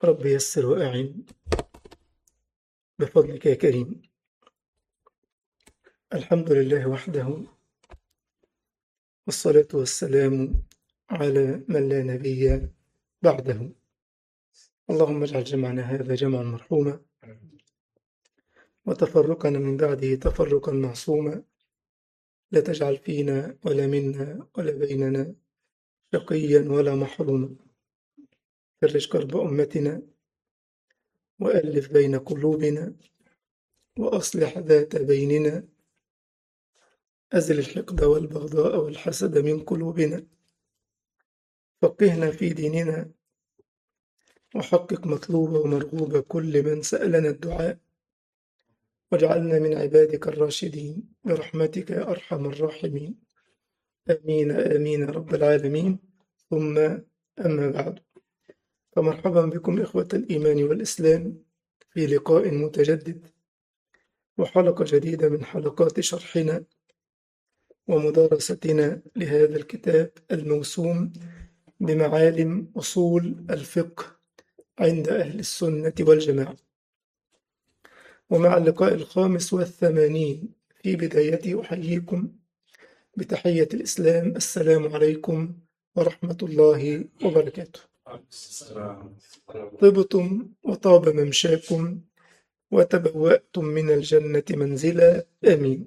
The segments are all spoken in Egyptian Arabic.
رب يسر وأعن بفضلك يا كريم الحمد لله وحده والصلاة والسلام على من لا نبي بعده اللهم اجعل جمعنا هذا جمعا مرحوما وتفرقنا من بعده تفرقا معصوما لا تجعل فينا ولا منا ولا بيننا شقيا ولا محروما فرج كرب أمتنا وألف بين قلوبنا وأصلح ذات بيننا أزل الحقد والبغضاء والحسد من قلوبنا فقهنا في ديننا وحقق مطلوب ومرغوب كل من سألنا الدعاء واجعلنا من عبادك الراشدين برحمتك يا أرحم الراحمين آمين آمين رب العالمين ثم أما بعد فمرحبا بكم إخوة الإيمان والإسلام في لقاء متجدد وحلقة جديدة من حلقات شرحنا ومدارستنا لهذا الكتاب الموسوم بمعالم أصول الفقه عند أهل السنة والجماعة ومع اللقاء الخامس والثمانين في بدايته أحييكم بتحية الإسلام السلام عليكم ورحمة الله وبركاته طبتم وطاب ممشاكم وتبوأتم من الجنة منزلا آمين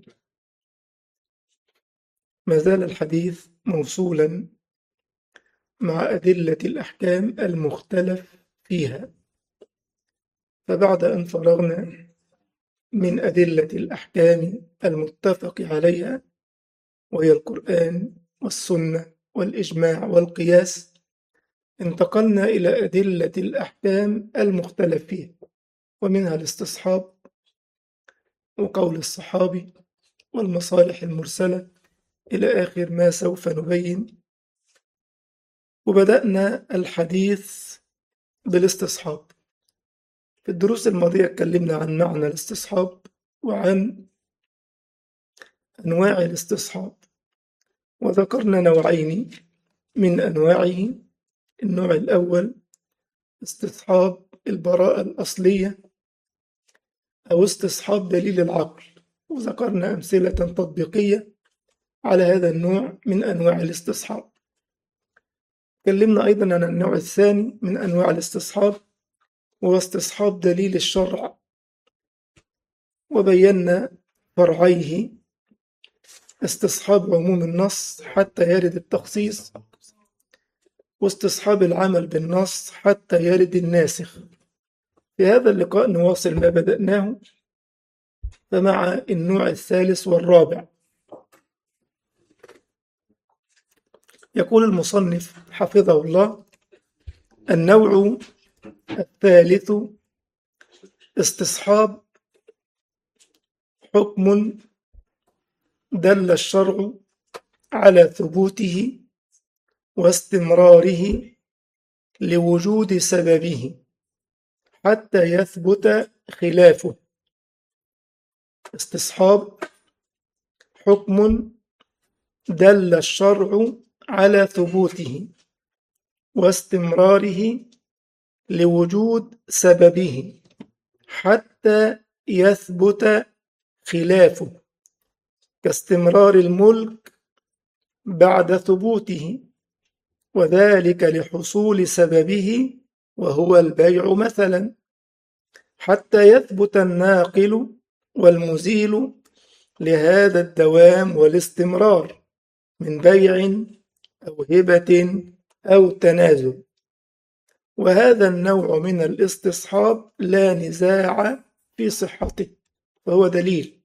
ما زال الحديث موصولا مع أدلة الأحكام المختلف فيها فبعد أن فرغنا من أدلة الأحكام المتفق عليها وهي القرآن والسنة والإجماع والقياس انتقلنا إلى أدلة الأحكام المختلف فيها ومنها الاستصحاب وقول الصحابي والمصالح المرسلة إلى آخر ما سوف نبين وبدأنا الحديث بالاستصحاب في الدروس الماضية اتكلمنا عن معنى الاستصحاب وعن أنواع الاستصحاب وذكرنا نوعين من أنواعه النوع الأول استصحاب البراءة الأصلية أو استصحاب دليل العقل وذكرنا أمثلة تطبيقية على هذا النوع من أنواع الاستصحاب تكلمنا أيضا عن النوع الثاني من أنواع الاستصحاب وهو استصحاب دليل الشرع وبينا فرعيه استصحاب عموم النص حتى يرد التخصيص واستصحاب العمل بالنص حتى يرد الناسخ في هذا اللقاء نواصل ما بدأناه فمع النوع الثالث والرابع يقول المصنف حفظه الله النوع الثالث استصحاب حكم دل الشرع على ثبوته واستمراره لوجود سببه حتى يثبت خلافه استصحاب حكم دل الشرع على ثبوته واستمراره لوجود سببه حتى يثبت خلافه كاستمرار الملك بعد ثبوته وذلك لحصول سببه وهو البيع مثلا حتى يثبت الناقل والمزيل لهذا الدوام والاستمرار من بيع أو هبة أو تنازل وهذا النوع من الاستصحاب لا نزاع في صحته فهو دليل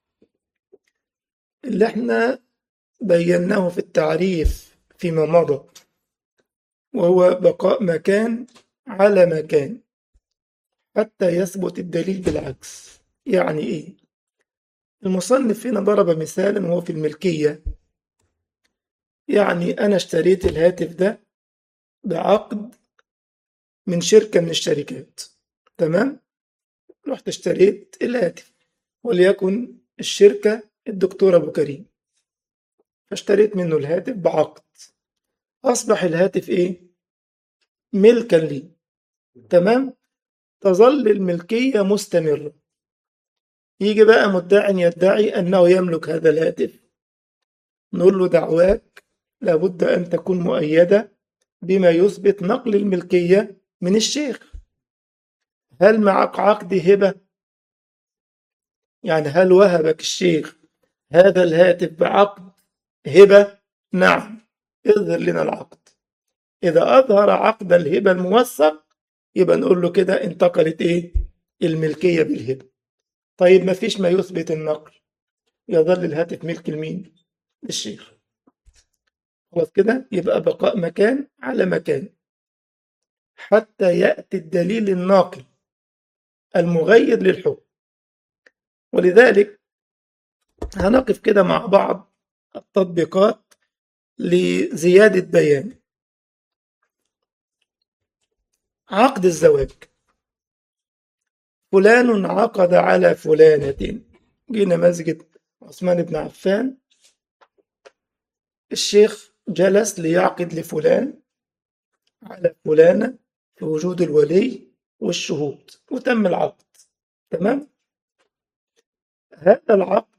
اللي احنا بيناه في التعريف فيما مضى وهو بقاء مكان على مكان حتى يثبت الدليل بالعكس يعني ايه المصنف هنا ضرب مثالا وهو في الملكية يعني أنا اشتريت الهاتف ده بعقد من شركة من الشركات تمام رحت اشتريت الهاتف وليكن الشركة الدكتور أبو كريم فاشتريت منه الهاتف بعقد أصبح الهاتف إيه ملكا لي تمام تظل الملكية مستمرة يجي بقى مدعي يدعي أنه يملك هذا الهاتف نقول له دعواك لابد أن تكون مؤيدة بما يثبت نقل الملكية من الشيخ هل معك عقد هبة يعني هل وهبك الشيخ هذا الهاتف بعقد هبة نعم اظهر لنا العقد إذا أظهر عقد الهبة الموثق يبقى نقول له كده انتقلت إيه الملكية بالهبة طيب ما فيش ما يثبت النقل يظل الهاتف ملك المين للشيخ خلاص كده يبقى بقاء مكان على مكان حتى يأتي الدليل الناقل المغير للحكم ولذلك هنقف كده مع بعض التطبيقات لزيادة بيان عقد الزواج فلان عقد على فلانة جينا مسجد عثمان بن عفان الشيخ جلس ليعقد لفلان على فلانة في وجود الولي والشهود وتم العقد تمام هذا العقد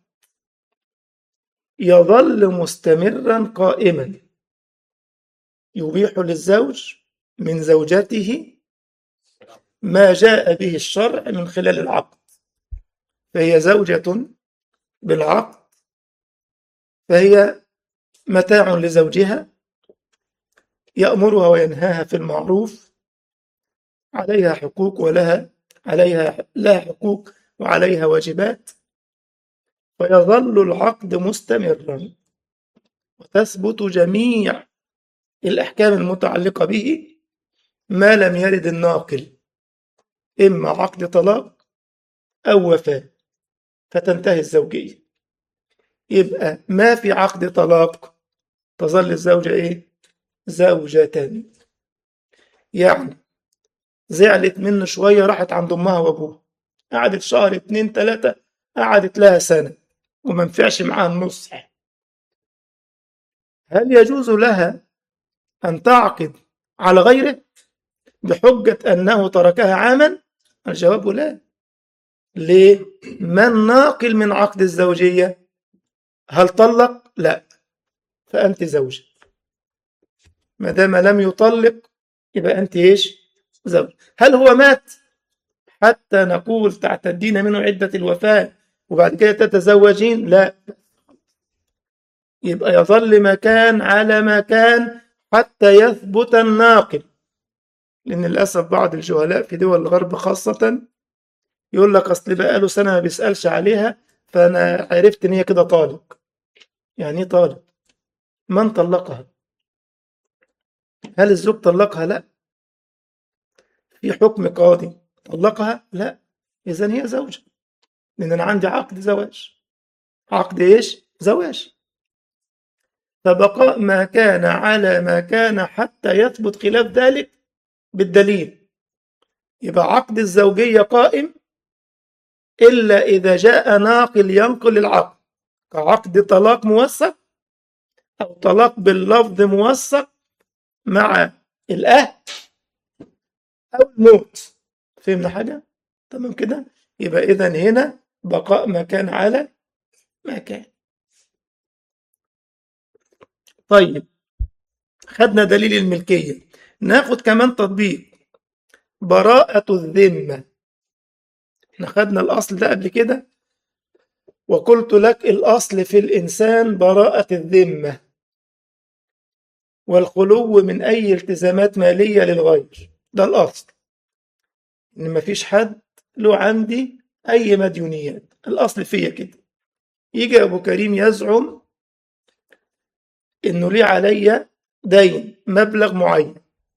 يظل مستمرا قائما يبيح للزوج من زوجته ما جاء به الشرع من خلال العقد فهي زوجة بالعقد فهي متاع لزوجها يأمرها وينهاها في المعروف عليها حقوق ولها عليها لها حقوق وعليها واجبات فيظل العقد مستمرا وتثبت جميع الأحكام المتعلقة به ما لم يرد الناقل إما عقد طلاق أو وفاة فتنتهي الزوجية يبقى ما في عقد طلاق تظل الزوجة إيه؟ زوجة يعني زعلت منه شوية راحت عند أمها وأبوها قعدت شهر اتنين تلاتة قعدت لها سنة وما نفعش معاها النصح هل يجوز لها أن تعقد على غيره بحجة أنه تركها عاما الجواب لا ليه من ناقل من عقد الزوجية هل طلق لا فأنت زوجة ما دام لم يطلق يبقى أنت إيش زوج هل هو مات حتى نقول تعتدين منه عدة الوفاة وبعد كده تتزوجين لا يبقى يظل مكان على مكان حتى يثبت الناقل لأن للأسف بعض الجهلاء في دول الغرب خاصة يقول لك أصل بقى له سنة ما بيسألش عليها فأنا عرفت إن هي كده طالق يعني إيه طالق؟ من طلقها؟ هل الزوج طلقها؟ لا في حكم قاضي طلقها؟ لا إذا هي زوجة لأن أنا عندي عقد زواج عقد إيش؟ زواج فبقاء ما كان على ما كان حتى يثبت خلاف ذلك بالدليل يبقى عقد الزوجية قائم إلا إذا جاء ناقل ينقل العقد كعقد طلاق موثق أو طلاق باللفظ موثق مع الأهل أو الموت فهمنا حاجة؟ تمام كده؟ يبقى إذا هنا بقاء مكان على مكان طيب خدنا دليل الملكية ناخد كمان تطبيق براءة الذمة احنا خدنا الأصل ده قبل كده وقلت لك الأصل في الإنسان براءة الذمة والخلو من أي التزامات مالية للغير ده الأصل إن مفيش حد له عندي أي مديونيات الأصل فيا كده يجي أبو كريم يزعم إنه ليه عليا دين مبلغ معين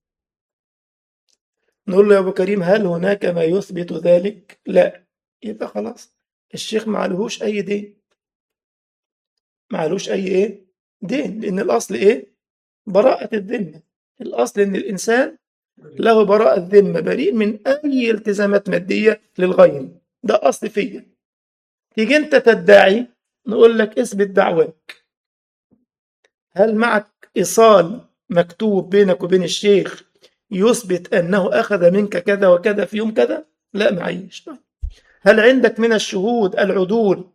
نقول له يا أبو كريم هل هناك ما يثبت ذلك؟ لا يبقى خلاص الشيخ ما عليهوش أي دين ما عليهوش أي إيه؟ دين لأن الأصل إيه؟ براءة الذمة الأصل إن الإنسان له براءة ذمة بريء من أي التزامات مادية للغير ده أصل فيا تيجي أنت تدعي نقول لك اثبت دعواك هل معك إيصال مكتوب بينك وبين الشيخ يثبت أنه أخذ منك كذا وكذا في يوم كذا لا معيش طيب. هل عندك من الشهود العدول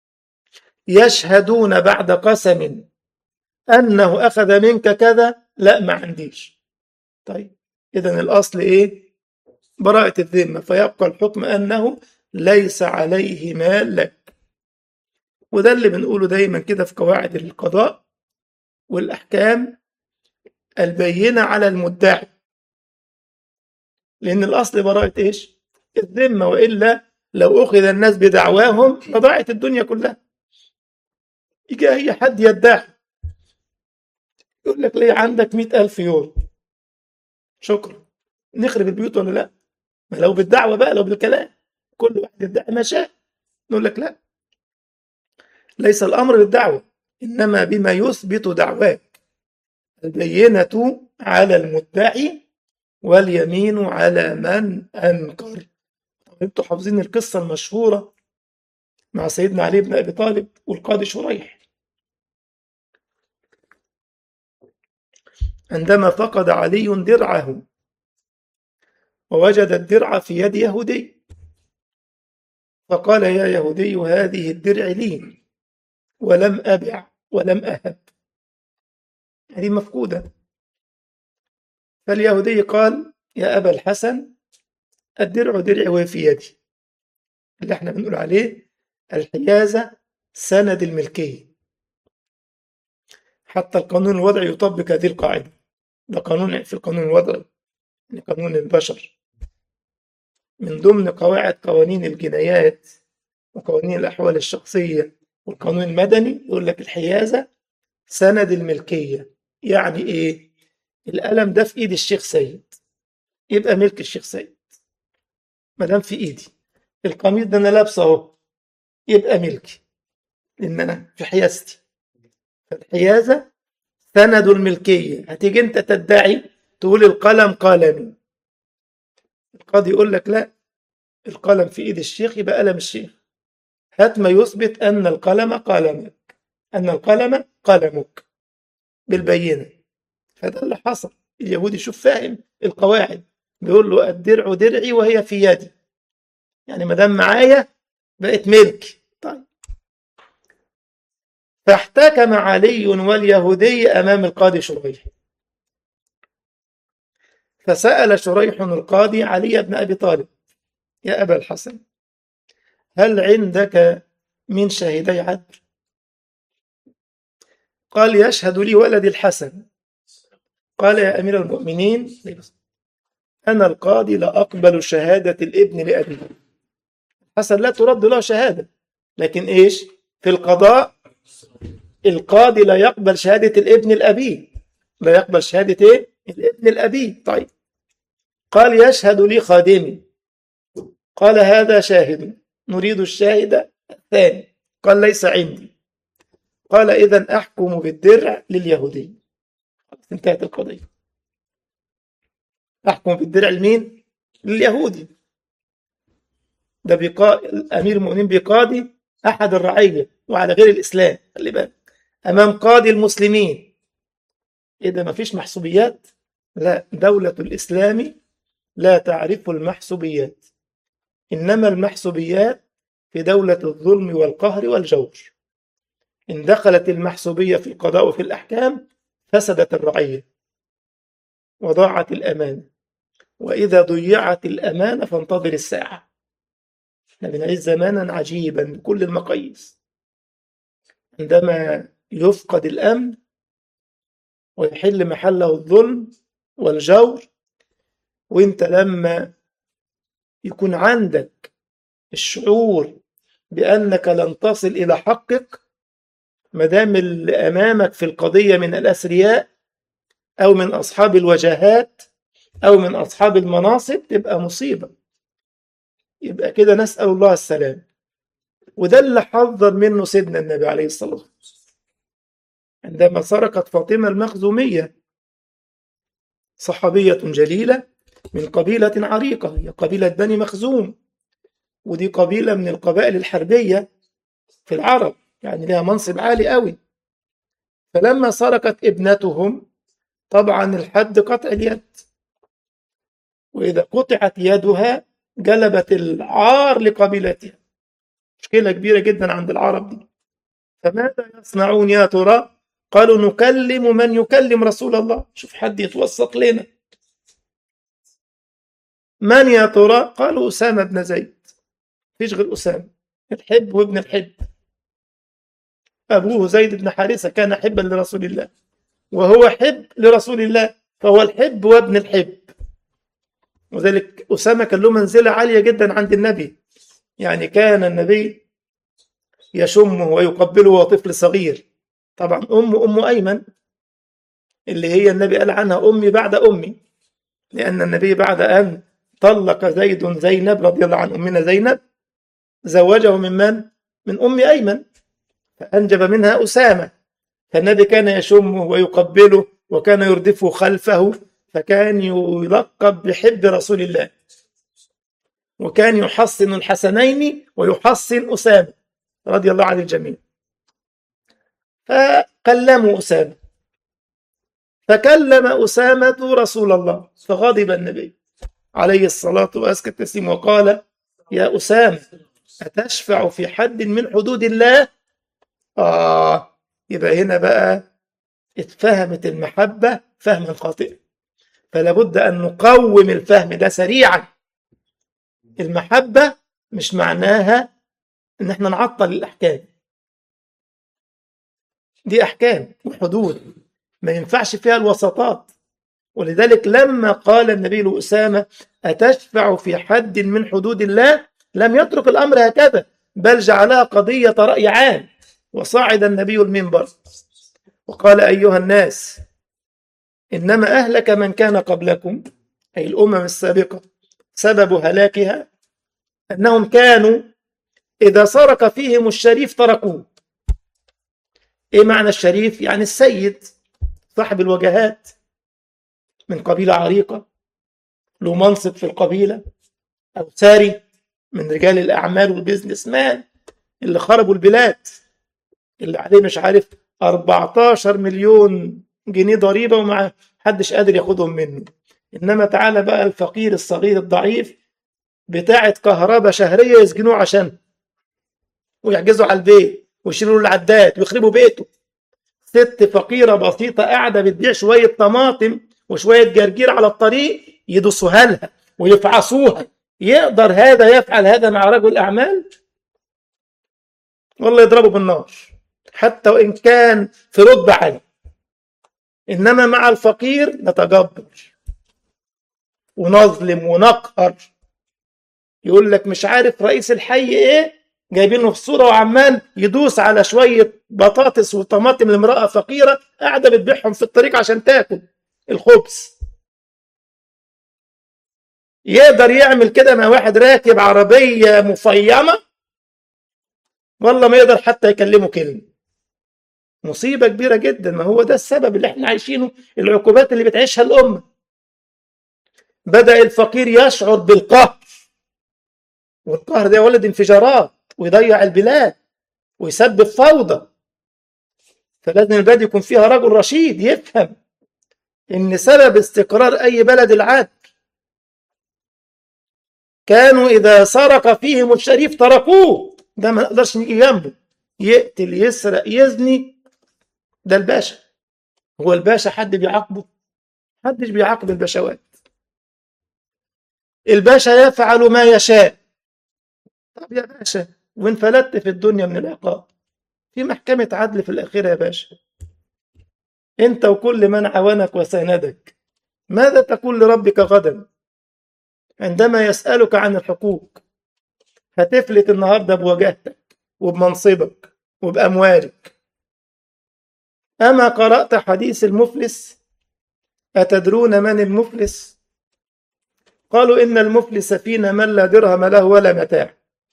يشهدون بعد قسم أنه أخذ منك كذا لا ما عنديش طيب إذا الأصل إيه براءة الذمة فيبقى الحكم أنه ليس عليه مال لك وده اللي بنقوله دايما كده في قواعد القضاء والأحكام البينة على المدعي لأن الأصل براءة إيش الذمة وإلا لو أخذ الناس بدعواهم لضاعت الدنيا كلها يجي أي حد يدعي يقول لك ليه عندك مئة ألف يورو شكرا نخرب البيوت ولا لا ما لو بالدعوة بقى لو بالكلام كل واحد يدعي ما شاء نقول لك لا ليس الأمر بالدعوة إنما بما يثبت دعواك البينة على المدعي واليمين على من أنكر انتوا حافظين القصة المشهورة مع سيدنا علي بن أبي طالب والقاضي شريح عندما فقد علي درعه ووجد الدرع في يد يهودي فقال يا يهودي هذه الدرع لي ولم أبع ولم أهب هذه مفقودة فاليهودي قال يا أبا الحسن الدرع درعي وهي في يدي اللي احنا بنقول عليه الحيازة سند الملكية حتى القانون الوضعي يطبق هذه القاعدة ده قانون في القانون الوضعي يعني قانون البشر من ضمن قواعد قوانين الجنايات وقوانين الأحوال الشخصية والقانون المدني يقول لك الحيازة سند الملكية يعني إيه؟ القلم ده في إيد الشيخ سيد يبقى ملك الشيخ سيد ما دام في إيدي القميص ده أنا لابسه أهو يبقى ملكي لأن أنا في حيازتي فالحيازة سند الملكية هتيجي أنت تدعي تقول القلم قلمي القاضي يقول لك لا القلم في إيد الشيخ يبقى قلم الشيخ هات ما يثبت أن القلم قلمك أن القلم قلمك بالبينة فده اللي حصل اليهودي شوف فاهم القواعد بيقول له الدرع درعي وهي في يدي يعني ما دام معايا بقت ملكي طيب فاحتكم علي واليهودي أمام القاضي شريح فسأل شريح القاضي علي بن أبي طالب يا أبا الحسن هل عندك من شاهدي عدل قال يشهد لي ولدي الحسن قال يا أمير المؤمنين أنا القاضي لا أقبل شهادة الابن لأبيه حسن لا ترد له شهادة لكن إيش في القضاء القاضي لا يقبل شهادة الابن الأبي لا يقبل شهادة إيه الابن الأبي طيب قال يشهد لي خادمي قال هذا شاهد نريد الشاهد الثاني قال ليس عندي قال إذا أحكم بالدرع لليهودي انتهت القضية أحكم بالدرع لمين؟ لليهودي ده بقا... أمير المؤمنين بقاضي أحد الرعية وعلى غير الإسلام خلي بالك أمام قاضي المسلمين إيه ده مفيش محسوبيات؟ لا دولة الإسلام لا تعرف المحسوبيات إنما المحسوبيات في دولة الظلم والقهر والجور إن دخلت المحسوبية في القضاء وفي الأحكام فسدت الرعية وضاعت الأمانة وإذا ضيعت الأمانة فانتظر الساعة احنا بنعيش زمانا عجيبا بكل المقاييس عندما يفقد الأمن ويحل محله الظلم والجور وانت لما يكون عندك الشعور بأنك لن تصل إلى حقك ما دام اللي أمامك في القضية من الأثرياء أو من أصحاب الوجاهات أو من أصحاب المناصب تبقى مصيبة يبقى كده نسأل الله السلام وده اللي حذر منه سيدنا النبي عليه الصلاة والسلام عندما سرقت فاطمة المخزومية صحابية جليلة من قبيلة عريقة هي قبيلة بني مخزوم ودي قبيلة من القبائل الحربية في العرب يعني لها منصب عالي قوي فلما سرقت ابنتهم طبعا الحد قطع اليد وإذا قطعت يدها جلبت العار لقبيلتها مشكلة كبيرة جدا عند العرب دي فماذا يصنعون يا ترى قالوا نكلم من يكلم رسول الله شوف حد يتوسط لنا من يا ترى قالوا أسامة بن زيد فيش غير أسامة الحب وابن الحب أبوه زيد بن حارثة كان حبا لرسول الله وهو حب لرسول الله فهو الحب وابن الحب وذلك أسامة كان له منزلة عالية جدا عند النبي يعني كان النبي يشمه ويقبله وهو طفل صغير طبعا أمه أم أيمن اللي هي النبي قال عنها أمي بعد أمي لأن النبي بعد أن طلق زيد زينب رضي الله عن أمنا زينب زوجه من من؟ من أم أيمن فأنجب منها أسامة فالنبي كان يشمه ويقبله وكان يردفه خلفه فكان يلقب بحب رسول الله وكان يحصن الحسنين ويحصن أسامة رضي الله عن الجميع فكلموا أسامة فكلم أسامة رسول الله فغضب النبي عليه الصلاة وأزكى التسليم وقال يا أسامة أتشفع في حد من حدود الله آه يبقى هنا بقى اتفهمت المحبة فهما خاطئا فلا بد أن نقوم الفهم ده سريعا المحبة مش معناها ان احنا نعطل الاحكام دي احكام وحدود ما ينفعش فيها الوسطات ولذلك لما قال النبي لأسامة أتشفع في حد من حدود الله لم يترك الأمر هكذا بل جعلها قضية رأي عام وصعد النبي المنبر وقال أيها الناس إنما أهلك من كان قبلكم أي الأمم السابقة سبب هلاكها أنهم كانوا إذا سرق فيهم الشريف تركوه إيه معنى الشريف؟ يعني السيد صاحب الوجهات من قبيلة عريقة له منصب في القبيلة أو ساري من رجال الأعمال والبيزنس مان اللي خربوا البلاد اللي عليه مش عارف 14 مليون جنيه ضريبة وما حدش قادر ياخدهم منه إنما تعالى بقى الفقير الصغير الضعيف بتاعة كهرباء شهرية يسجنوه عشان ويحجزوا على البيت ويشيلوا له العداد ويخربوا بيته ست فقيرة بسيطة قاعدة بتبيع شوية طماطم وشوية جرجير على الطريق يدوسوها لها ويفعصوها يقدر هذا يفعل هذا مع رجل أعمال والله يضربه بالنار حتى وإن كان في رتبة عالية إنما مع الفقير نتجبر ونظلم ونقهر يقول لك مش عارف رئيس الحي ايه جايبينه في صوره وعمال يدوس على شويه بطاطس وطماطم لامراه فقيره قاعده بتبيعهم في الطريق عشان تاكل الخبز يقدر يعمل كده مع واحد راكب عربيه مفيمه والله ما يقدر حتى يكلمه كلمه مصيبه كبيره جدا ما هو ده السبب اللي احنا عايشينه العقوبات اللي بتعيشها الامه بدا الفقير يشعر بالقهر والقهر ده يولد انفجارات ويضيع البلاد ويسبب فوضى فلازم البلد يكون فيها رجل رشيد يفهم ان سبب استقرار اي بلد العدل كانوا اذا سرق فيهم الشريف تركوه ده ما نقدرش نيجي جنبه يقتل يسرق يزني ده الباشا هو الباشا حد بيعاقبه محدش بيعاقب البشوات الباشا يفعل ما يشاء طب يا باشا وانفلتت في الدنيا من العقاب في محكمة عدل في الآخرة يا باشا أنت وكل من عاونك وساندك ماذا تقول لربك غدا عندما يسألك عن الحقوق هتفلت النهاردة بوجاهتك وبمنصبك وبأموالك أما قرأت حديث المفلس أتدرون من المفلس قالوا إن المفلس فينا من لا درهم له ولا متاع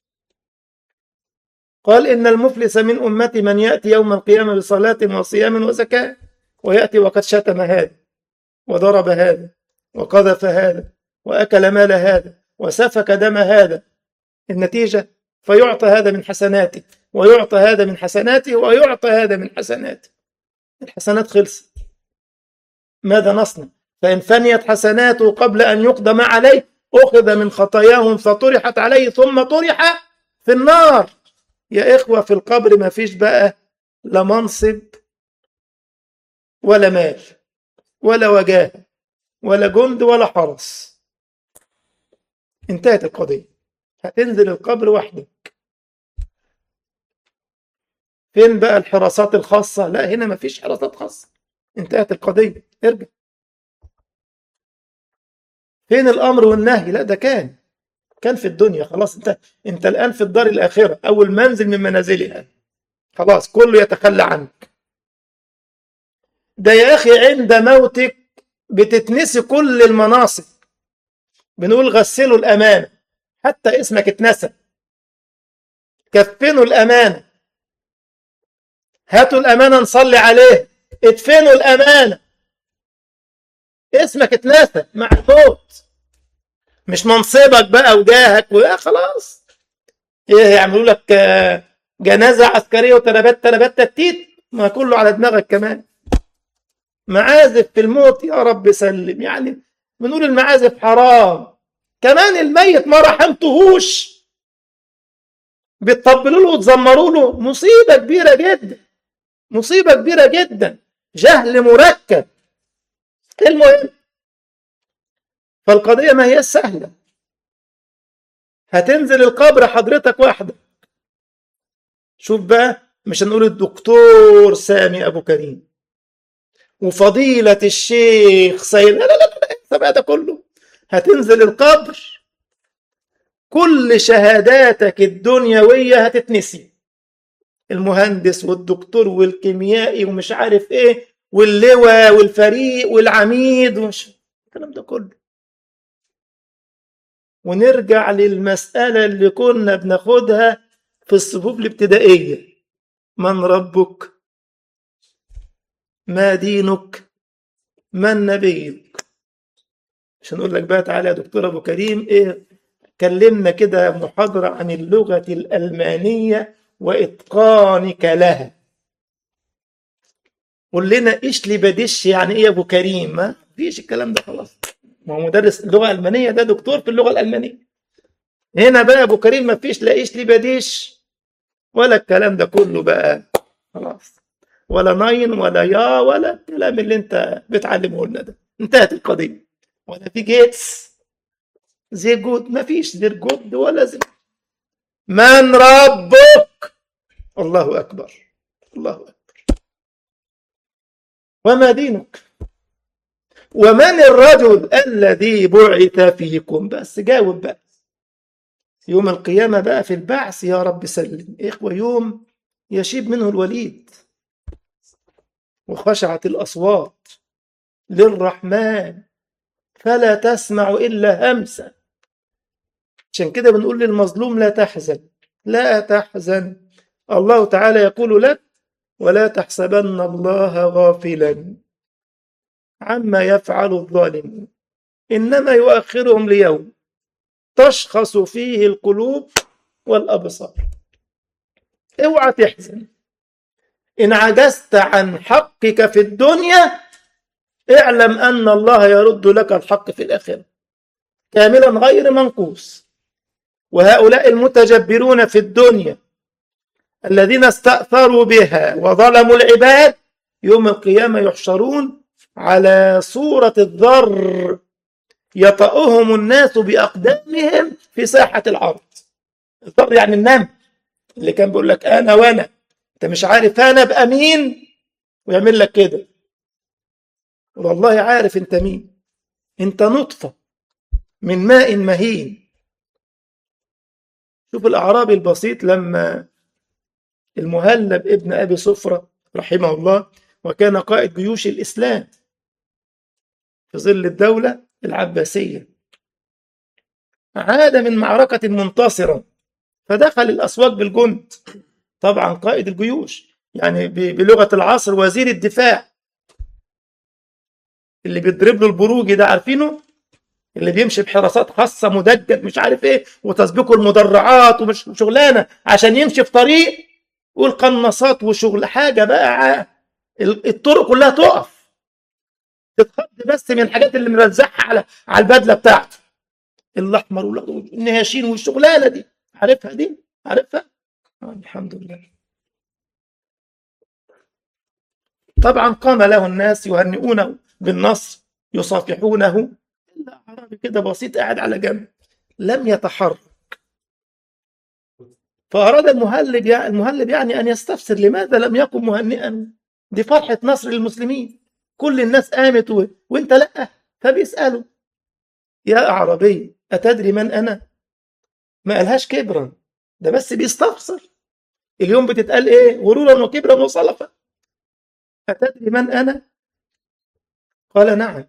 قال إن المفلس من أمتي من يأتي يوم القيامة بصلاة وصيام وزكاة ويأتي وقد شتم هذا وضرب هذا وقذف هذا وأكل مال هذا وسفك دم هذا النتيجة فيعطى هذا من حسناته ويعطى هذا من حسناته ويعطى هذا من حسناته الحسنات خلصت ماذا نصنع فإن فنيت حسناته قبل أن يقضى ما عليه أخذ من خطاياهم فطرحت عليه ثم طرح في النار يا إخوة في القبر ما فيش بقى لا منصب ولا مال ولا وجاهة ولا جند ولا حرس انتهت القضية هتنزل القبر وحدك فين بقى الحراسات الخاصة لا هنا ما فيش حراسات خاصة انتهت القضية ارجع فين الأمر والنهي لا ده كان كان في الدنيا خلاص انت انت الآن في الدار الآخرة أول منزل من منازلها خلاص كله يتخلى عنك ده يا أخي عند موتك بتتنسي كل المناصب بنقول غسلوا الأمانة حتى اسمك اتنسى كفنوا الأمانة هاتوا الأمانة نصلي عليه ادفنوا الأمانة اسمك اتنسى مع الموت مش منصبك بقى وجاهك ويا خلاص ايه يعملوا لك جنازة عسكرية وتنبات تنبات تتيت ما كله على دماغك كمان معازف في الموت يا رب سلم يعني بنقول المعازف حرام كمان الميت ما رحمتهوش بتطبلوا له وتزمروا له مصيبة كبيرة جدا مصيبة كبيرة جدا جهل مركب المهم فالقضية ما هي سهلة هتنزل القبر حضرتك واحدة شوف بقى مش هنقول الدكتور سامي أبو كريم وفضيلة الشيخ سيد لا لا لا لا انسى بقى ده كله هتنزل القبر كل شهاداتك الدنيوية هتتنسي المهندس والدكتور والكيميائي ومش عارف ايه واللواء والفريق والعميد ومش الكلام ده كله ونرجع للمسألة اللي كنا بناخدها في الصفوف الابتدائية من ربك ما دينك من نبيك عشان نقول لك بقى تعالى يا دكتور ابو كريم ايه كلمنا كده محاضرة عن اللغة الألمانية وإتقانك لها قول لنا ايش لي بدش يعني ايه يا ابو كريم ما فيش الكلام ده خلاص ما هو مدرس اللغة الألمانية ده دكتور في اللغة الألمانية هنا بقى ابو كريم ما فيش لا ايش لي بديش ولا الكلام ده كله بقى خلاص ولا ناين ولا يا ولا الكلام اللي انت بتعلمه لنا ده انتهت القضية ولا في جيتس زي جود ما فيش زي جود ولا زي من ربك الله أكبر الله أكبر وما دينك ومن الرجل الذي بعث فيكم بس جاوب بقى يوم القيامة بقى في البعث يا رب سلم إخوة يوم يشيب منه الوليد وخشعت الأصوات للرحمن فلا تسمع إلا همسة عشان كده بنقول للمظلوم لا تحزن لا تحزن الله تعالى يقول لك ولا تحسبن الله غافلا عما يفعل الظالمون إنما يؤخرهم ليوم تشخص فيه القلوب والأبصار اوعى تحزن إن عجزت عن حقك في الدنيا اعلم أن الله يرد لك الحق في الآخرة كاملا غير منقوص وهؤلاء المتجبرون في الدنيا الذين استأثروا بها وظلموا العباد يوم القيامة يحشرون على صورة الذر يطأهم الناس بأقدامهم في ساحة العرض الذر يعني النمل اللي كان بيقول لك أنا وأنا أنت مش عارف أنا أبقى مين ويعمل لك كده والله عارف أنت مين أنت نطفة من ماء مهين شوف الأعرابي البسيط لما المهلب ابن أبي صفرة رحمه الله وكان قائد جيوش الإسلام في ظل الدولة العباسية عاد من معركة منتصرا فدخل الأسواق بالجند طبعا قائد الجيوش يعني بلغة العصر وزير الدفاع اللي بيضرب له البروجي ده عارفينه اللي بيمشي بحراسات خاصة مدجج مش عارف ايه وتسبيقه المدرعات ومش شغلانة عشان يمشي في طريق والقناصات وشغل حاجة بقى الطرق كلها تقف تتخض بس من الحاجات اللي مرزعها على على البدله بتاعته الاحمر والنهاشين والشغلانه دي عارفها دي عارفها آه الحمد لله طبعا قام له الناس يهنئونه بالنصر يصافحونه الا اعرابي كده بسيط قاعد على جنب لم يتحرك فاراد المهلب يعني المهلب يعني ان يستفسر لماذا لم يقم مهنئا دي فرحه نصر للمسلمين كل الناس قامت و... وانت لا فبيساله يا اعرابي اتدري من انا ما قالهاش كبرا ده بس بيستفسر اليوم بتتقال ايه غرورا وكبرا وصلفا اتدري من انا قال نعم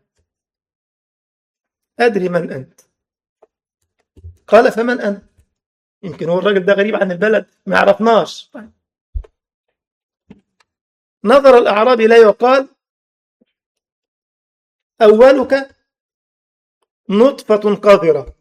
ادري من انت قال فمن انا يمكن هو الراجل ده غريب عن البلد ما يعرفناش نظر الاعرابي اليه وقال اولك نطفه قذره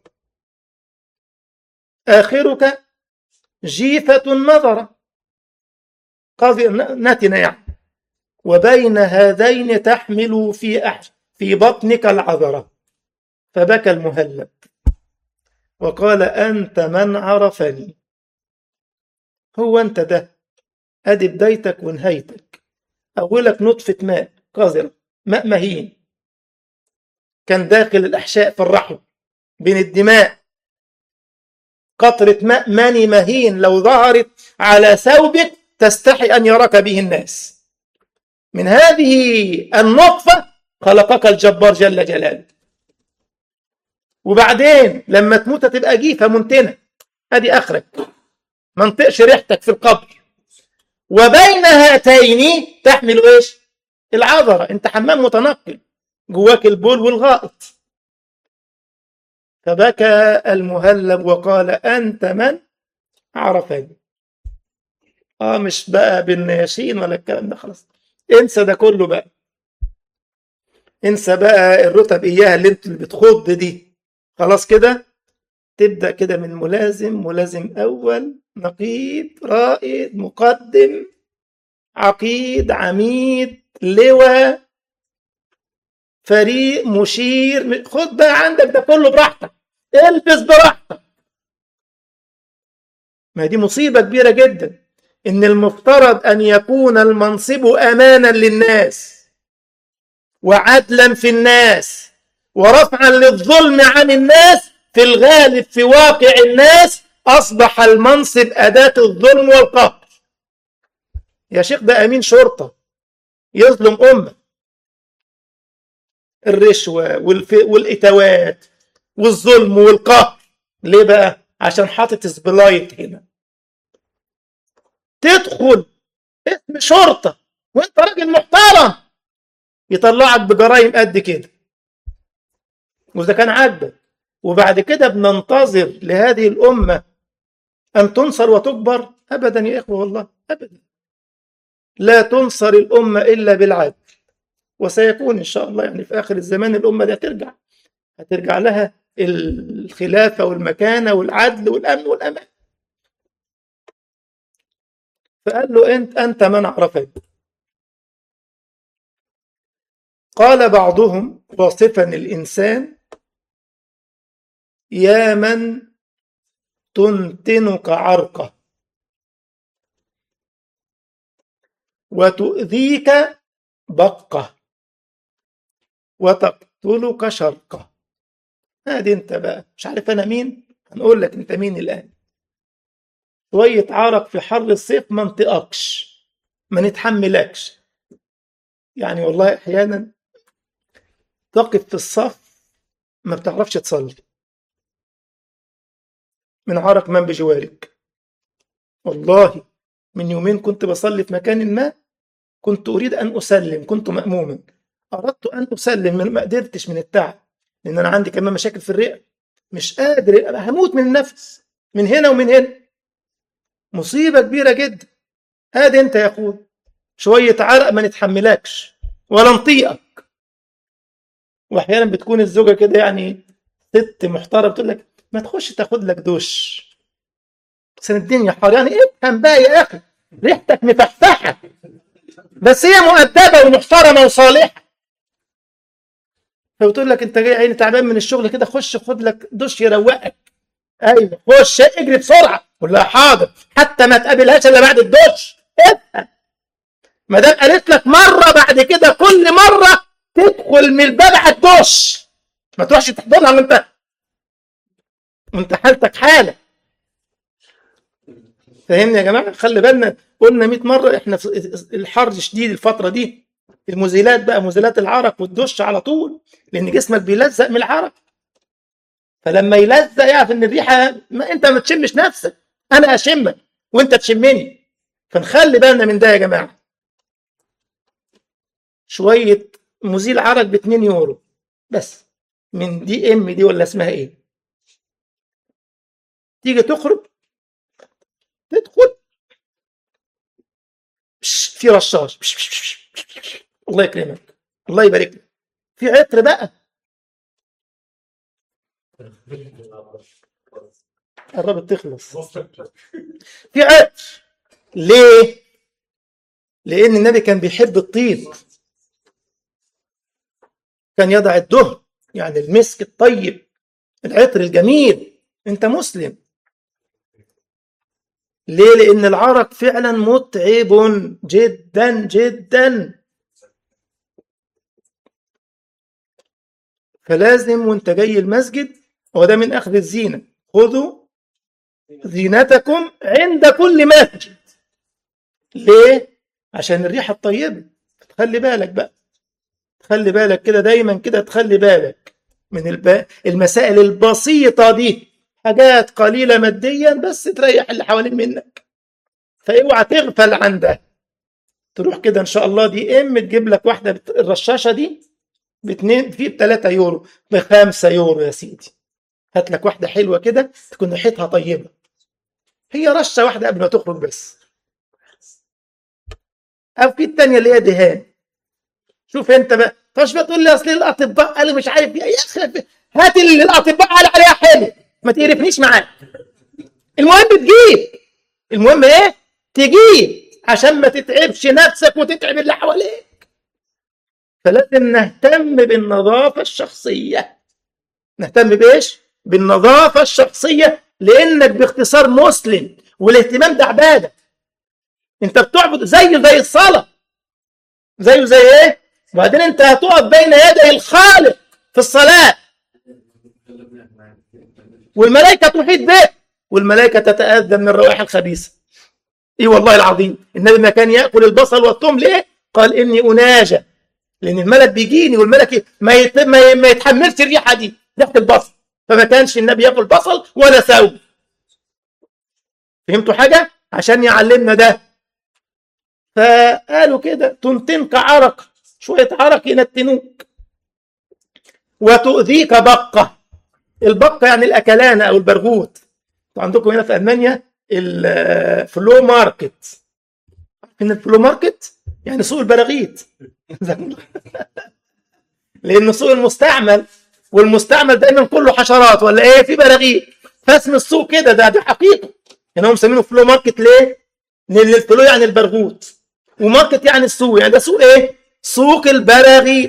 آخرك جيفة نظرة قذر نتنة يعني وبين هذين تحمل في أحش في بطنك العذرة فبكى المهلب وقال أنت من عرفني هو أنت ده أدي بدايتك ونهايتك أولك نطفة ماء قذرة ماء مهين كان داخل الأحشاء في الرحم بين الدماء قطرة ماء ماني مهين لو ظهرت على ثوبك تستحي أن يراك به الناس من هذه النطفة خلقك الجبار جل جلاله وبعدين لما تموت تبقى جيفة منتنة ادي اخرك ما انطقش ريحتك في القبر وبين هاتين تحمل ايش العذرة انت حمام متنقل جواك البول والغائط فبكى المهلب وقال انت من عرفني اه مش بقى بالنياشين ولا الكلام ده خلاص انسى ده كله بقى انسى بقى الرتب اياها اللي انت اللي بتخض دي خلاص كده تبدا كده من ملازم ملازم اول نقيب رائد مقدم عقيد عميد لواء فريق مشير خد بقى عندك ده كله براحتك البس براحتك ما دي مصيبه كبيره جدا ان المفترض ان يكون المنصب امانا للناس وعدلا في الناس ورفعا للظلم عن الناس في الغالب في واقع الناس اصبح المنصب اداه الظلم والقهر يا شيخ ده امين شرطه يظلم امه الرشوه والف... والاتوات والظلم والقهر ليه بقى عشان حاطط سبلايت هنا تدخل اسم شرطه وانت راجل محترم يطلعك بجرائم قد كده وإذا كان عاجبك وبعد كده بننتظر لهذه الأمة أن تنصر وتكبر أبدا يا إخوة والله أبدا لا تنصر الأمة إلا بالعدل وسيكون إن شاء الله يعني في آخر الزمان الأمة دي هترجع هترجع لها الخلافة والمكانة والعدل والأمن والأمان فقال له أنت أنت من عرفني قال بعضهم واصفا الإنسان يا من تنتنك عرقه وتؤذيك بقه وتقتلك شرقه هادي انت بقى مش عارف انا مين هنقول لك انت مين الان شويه عرق في حر الصيف ما انطقكش ما نتحملكش يعني والله احيانا تقف في الصف ما بتعرفش تصلي من عرق من بجوارك والله من يومين كنت بصلي في مكان ما كنت أريد أن أسلم كنت مأموما أردت أن أسلم ما قدرتش من التعب لأن أنا عندي كمان مشاكل في الرئة مش قادر هموت من النفس من هنا ومن هنا مصيبة كبيرة جدا هادي أنت يا أخوي شوية عرق ما نتحملكش ولا نطيقك وأحيانا بتكون الزوجة كده يعني ست محترمة بتقول لك ما تخش تاخد لك دش بس الدنيا حر يعني افهم بقى يا اخي ريحتك مفحفحه بس هي مؤدبه ومحترمه وصالحه فبتقول لك انت جاي عيني تعبان من الشغل كده خش خد لك دش يروقك ايوه خش اجري بسرعه قول لها حاضر حتى ما تقابلهاش الا بعد الدش افهم ما دام قالت لك مره بعد كده كل مره تدخل من الباب على الدش ما تروحش تحضنها وانت وانت حالتك حاله فاهمني يا جماعه خلي بالنا قلنا 100 مره احنا في الحر شديد الفتره دي المزيلات بقى مزيلات العرق والدش على طول لان جسمك بيلزق من العرق فلما يلزق يعرف ان الريحه ما انت ما تشمش نفسك انا اشمك وانت تشمني فنخلي بالنا من ده يا جماعه شويه مزيل عرق ب 2 يورو بس من دي ام دي ولا اسمها ايه تيجي تخرج تدخل في رشاش الله يكرمك الله يبارك لك في عطر بقى قربت تخلص في عطر ليه لان النبي كان بيحب الطيب كان يضع الدهن يعني المسك الطيب العطر الجميل انت مسلم ليه لان العرق فعلا متعب جدا جدا فلازم وانت جاي المسجد هو ده من اخذ الزينه خذوا زينتكم عند كل مسجد ليه عشان الريحه الطيبه تخلي بالك بقى تخلي بالك كده دايما كده تخلي بالك من الب... المسائل البسيطه دي حاجات قليله ماديا بس تريح اللي حوالين منك فاوعى تغفل عن ده تروح كده ان شاء الله دي ام تجيب لك واحده بت... الرشاشه دي باتنين في ب 3 يورو ب 5 يورو يا سيدي هات لك واحده حلوه كده تكون ريحتها طيبه هي رشه واحده قبل ما تخرج بس او في الثانيه اللي هي دهان شوف انت بقى فاش بقى تقول لي اصل الاطباء قالوا مش عارف ايه يا اخي هات اللي الاطباء قالوا عليها حلو ما تقرفنيش معاك المهم تجيب المهم ايه تجيب عشان ما تتعبش نفسك وتتعب اللي حواليك فلازم نهتم بالنظافه الشخصيه نهتم بايش بالنظافه الشخصيه لانك باختصار مسلم والاهتمام ده عباده انت بتعبد زيه زي الصلاه زيه زي ايه وبعدين انت هتقف بين يدي الخالق في الصلاه والملائكه تحيط به والملائكه تتاذى من الروائح الخبيثه اي والله العظيم النبي ما كان ياكل البصل والثوم ليه قال اني اناجى لان الملك بيجيني والملك ما يت... ما, ي... ما يتحملش الريحه دي ريحه البصل فما كانش النبي ياكل بصل ولا ثوم فهمتوا حاجه عشان يعلمنا ده فقالوا كده تنتنك عرق شويه عرق ينتنوك وتؤذيك بقه البقه يعني الاكلان او البرغوث عندكم هنا في المانيا الفلو ماركت عارفين الفلو ماركت يعني سوق البراغيث لان سوق المستعمل والمستعمل دايما كله حشرات ولا ايه في براغيث فاسم السوق كده ده دي حقيقه يعني هم مسمينه فلو ماركت ليه؟ لان الفلو يعني البرغوث وماركت يعني السوق يعني ده سوق ايه؟ سوق البراغيث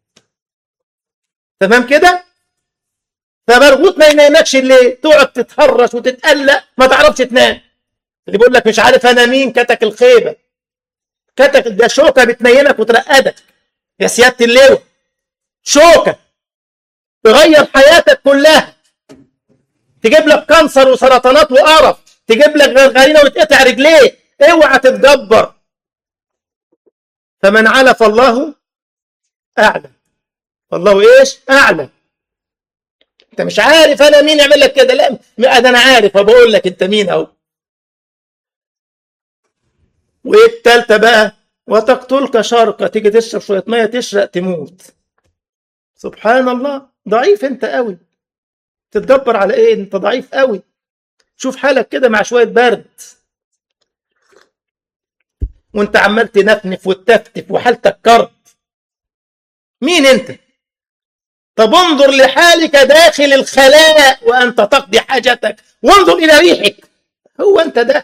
تمام كده؟ فبرغوث ما ينامكش الليل تقعد تتهرش وتتقلق ما تعرفش تنام اللي بيقول لك مش عارف انا مين كتك الخيبه كتك ده شوكه بتنيمك وترقدك يا سياده اللواء شوكه تغير حياتك كلها تجيب لك كانسر وسرطانات وقرف تجيب لك غرغرينه وتقطع رجليه اوعى تتجبر فمن علا فالله اعلى فالله ايش اعلى انت مش عارف انا مين يعمل لك كده لا ده انا عارف وبقول لك انت مين اهو وايه التالتة بقى وتقتلك شرقة تيجي تشرب شوية مية تشرق تموت سبحان الله ضعيف انت قوي تتدبر على ايه انت ضعيف قوي شوف حالك كده مع شوية برد وانت عمال تنفنف وتفتف وحالتك كرب مين انت طب انظر لحالك داخل الخلاء وانت تقضي حاجتك وانظر الى ريحك هو انت ده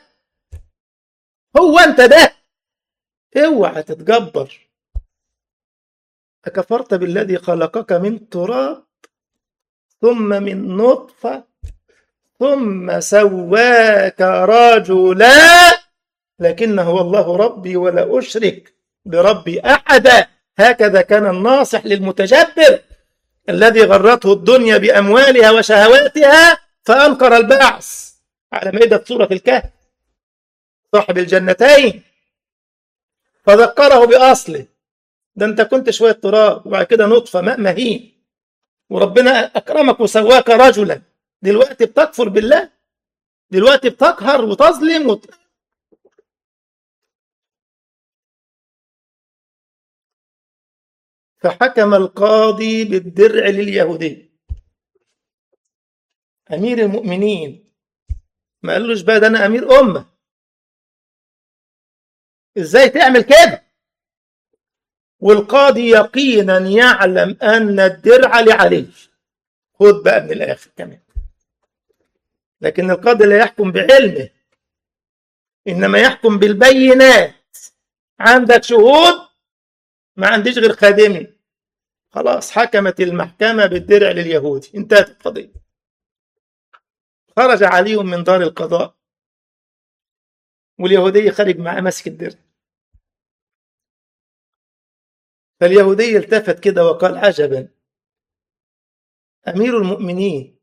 هو انت ده اوعى تتجبر أكفرت بالذي خلقك من تراب ثم من نطفة ثم سواك رجلا لكن هو الله ربي ولا أشرك بربي أحدا هكذا كان الناصح للمتجبر الذي غرته الدنيا بأموالها وشهواتها فأنكر البعث على مائدة سورة الكهف صاحب الجنتين فذكره بأصله ده انت كنت شوية تراب وبعد كده نطفة ماء مهين وربنا أكرمك وسواك رجلا دلوقتي بتكفر بالله دلوقتي بتقهر وتظلم وت... فحكم القاضي بالدرع لليهودي أمير المؤمنين ما قالوش بقى ده أنا أمير أمة إزاي تعمل كده والقاضي يقينا يعلم أن الدرع لعلي خد بقى من الآخر كمان لكن القاضي لا يحكم بعلمه إنما يحكم بالبينات عندك شهود ما عنديش غير خادمي خلاص حكمت المحكمة بالدرع لليهودي انتهت القضية خرج علي من دار القضاء واليهودي خرج معاه ماسك الدرع فاليهودي التفت كده وقال عجبا أمير المؤمنين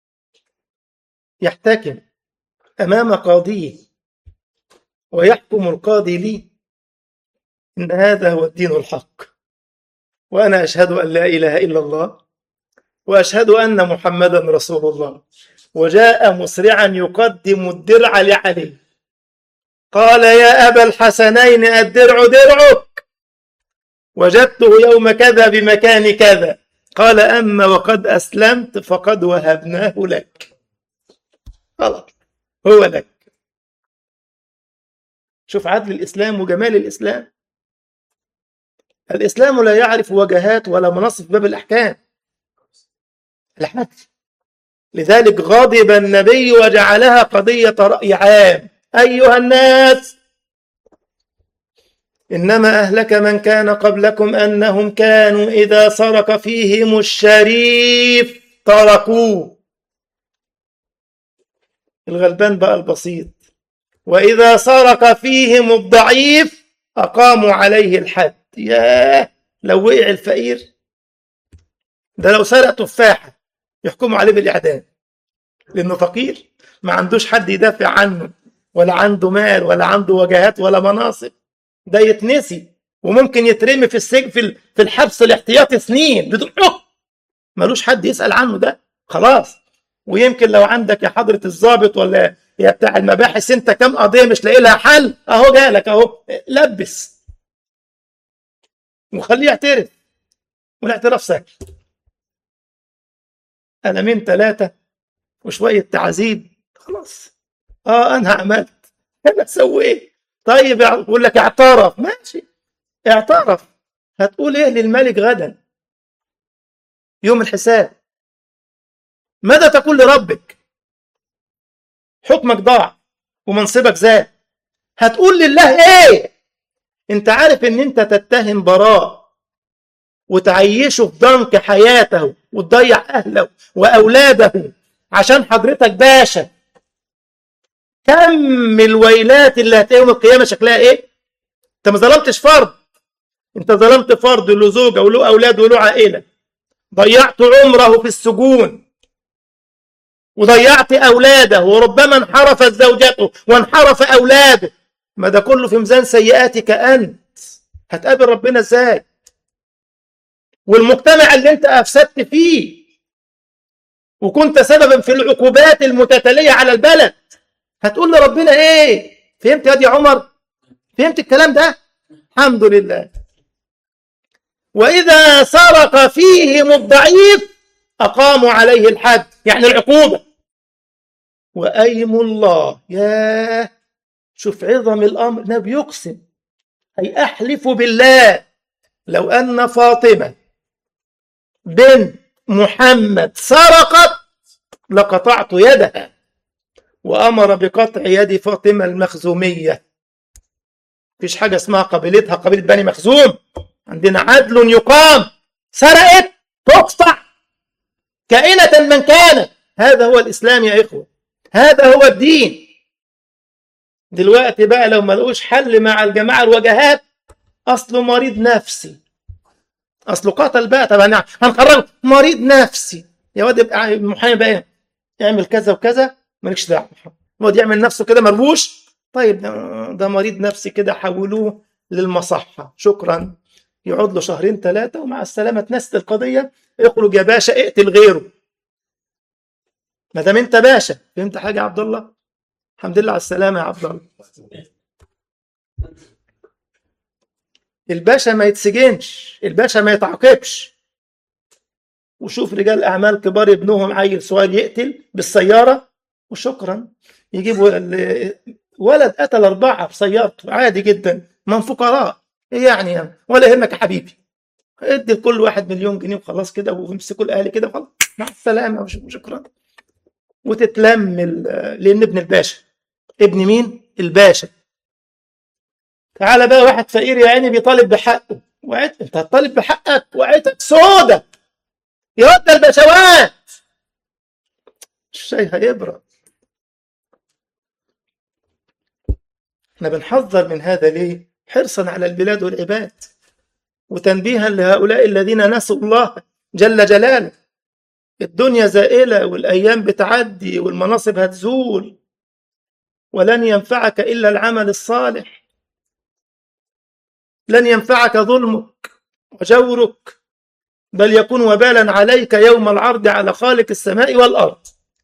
يحتكم أمام قاضيه ويحكم القاضي لي إن هذا هو الدين الحق وأنا أشهد أن لا إله إلا الله وأشهد أن محمدا رسول الله وجاء مسرعا يقدم الدرع لعلي قال يا أبا الحسنين الدرع درعك وجدته يوم كذا بمكان كذا قال أما وقد أسلمت فقد وهبناه لك خلاص هو لك شوف عدل الإسلام وجمال الإسلام الإسلام لا يعرف وجهات ولا مناصب في باب الأحكام العدل لذلك غضب النبي وجعلها قضية رأي عام أيها الناس إنما أهلك من كان قبلكم أنهم كانوا إذا سرق فيهم الشريف تركوه الغلبان بقى البسيط وإذا سرق فيهم الضعيف أقاموا عليه الحد ياه لو وقع الفقير ده لو سرق تفاحة يحكموا عليه بالإعدام لأنه فقير ما عندوش حد يدافع عنه ولا عنده مال ولا عنده وجهات ولا مناصب ده يتنسي وممكن يترمي في السجن في في الحبس الاحتياطي سنين بدون حكم ملوش حد يسأل عنه ده خلاص ويمكن لو عندك يا حضرة الضابط ولا يا بتاع المباحث انت كم قضية مش لاقي لها حل اهو جالك اهو لبس وخليه يعترف والاعتراف سهل قلمين ثلاثة وشوية تعذيب خلاص اه انا عملت انا اسوي ايه طيب يقول لك اعترف ماشي اعترف هتقول ايه للملك غدا يوم الحساب ماذا تقول لربك حكمك ضاع ومنصبك زاد هتقول لله ايه انت عارف ان انت تتهم براء وتعيشه في ضنك حياته وتضيع اهله واولاده عشان حضرتك باشا كم الويلات اللي هتلاقي يوم القيامه شكلها ايه انت ما ظلمتش فرد انت ظلمت فرد له زوجه وله اولاد وله عائله ضيعت عمره في السجون وضيعت اولاده وربما انحرفت زوجته وانحرف اولاده ما ده كله في ميزان سيئاتك انت هتقابل ربنا ازاي والمجتمع اللي انت افسدت فيه وكنت سببا في العقوبات المتتاليه على البلد هتقول لربنا ايه فهمت يا دي عمر فهمت الكلام ده الحمد لله واذا سرق فيهم الضعيف اقاموا عليه الحد يعني العقوبه وايم الله ياه شوف عظم الامر نبي يقسم اي احلف بالله لو ان فاطمه بنت محمد سرقت لقطعت يدها وامر بقطع يد فاطمه المخزوميه مفيش حاجه اسمها قبيلتها قبيله بني مخزوم عندنا عدل يقام سرقت تقطع كائنة من كانت هذا هو الإسلام يا إخوة هذا هو الدين دلوقتي بقى لو ما لقوش حل مع الجماعة الوجهات أصله مريض نفسي أصله قتل بقى طب هنخرجه مريض نفسي يا واد يبقى المحامي بقى يعمل كذا وكذا مالكش دعوة يقعد يعمل نفسه كده مربوش طيب ده, ده مريض نفسي كده حولوه للمصحة شكرا يقعد له شهرين ثلاثة ومع السلامة تنست القضية اخرج يا باشا اقتل غيره ما دام انت باشا فهمت حاجة يا عبد الله الحمد لله على السلامة يا عبد الله الباشا ما يتسجنش الباشا ما يتعاقبش وشوف رجال اعمال كبار ابنهم عيل صغير يقتل بالسياره وشكرا يجيبوا ولد قتل اربعه بسيارته عادي جدا من فقراء ايه يعني, يعني ولا يهمك يا حبيبي ادي لكل واحد مليون جنيه وخلاص كده ويمسكوا الاهلي كده وخلاص مع السلامه وشكرا وتتلم لان ابن الباشا ابن مين؟ الباشا تعالى بقى واحد فقير يا عيني بيطالب بحقه وعيت انت هتطالب بحقك وعيتك سودة يودى البشوات الشاي هيبرد احنا بنحذر من هذا ليه حرصا على البلاد والعباد وتنبيها لهؤلاء الذين نسوا الله جل جلاله الدنيا زائلة والأيام بتعدي والمناصب هتزول ولن ينفعك إلا العمل الصالح لن ينفعك ظلمك وجورك بل يكون وبالا عليك يوم العرض على خالق السماء والأرض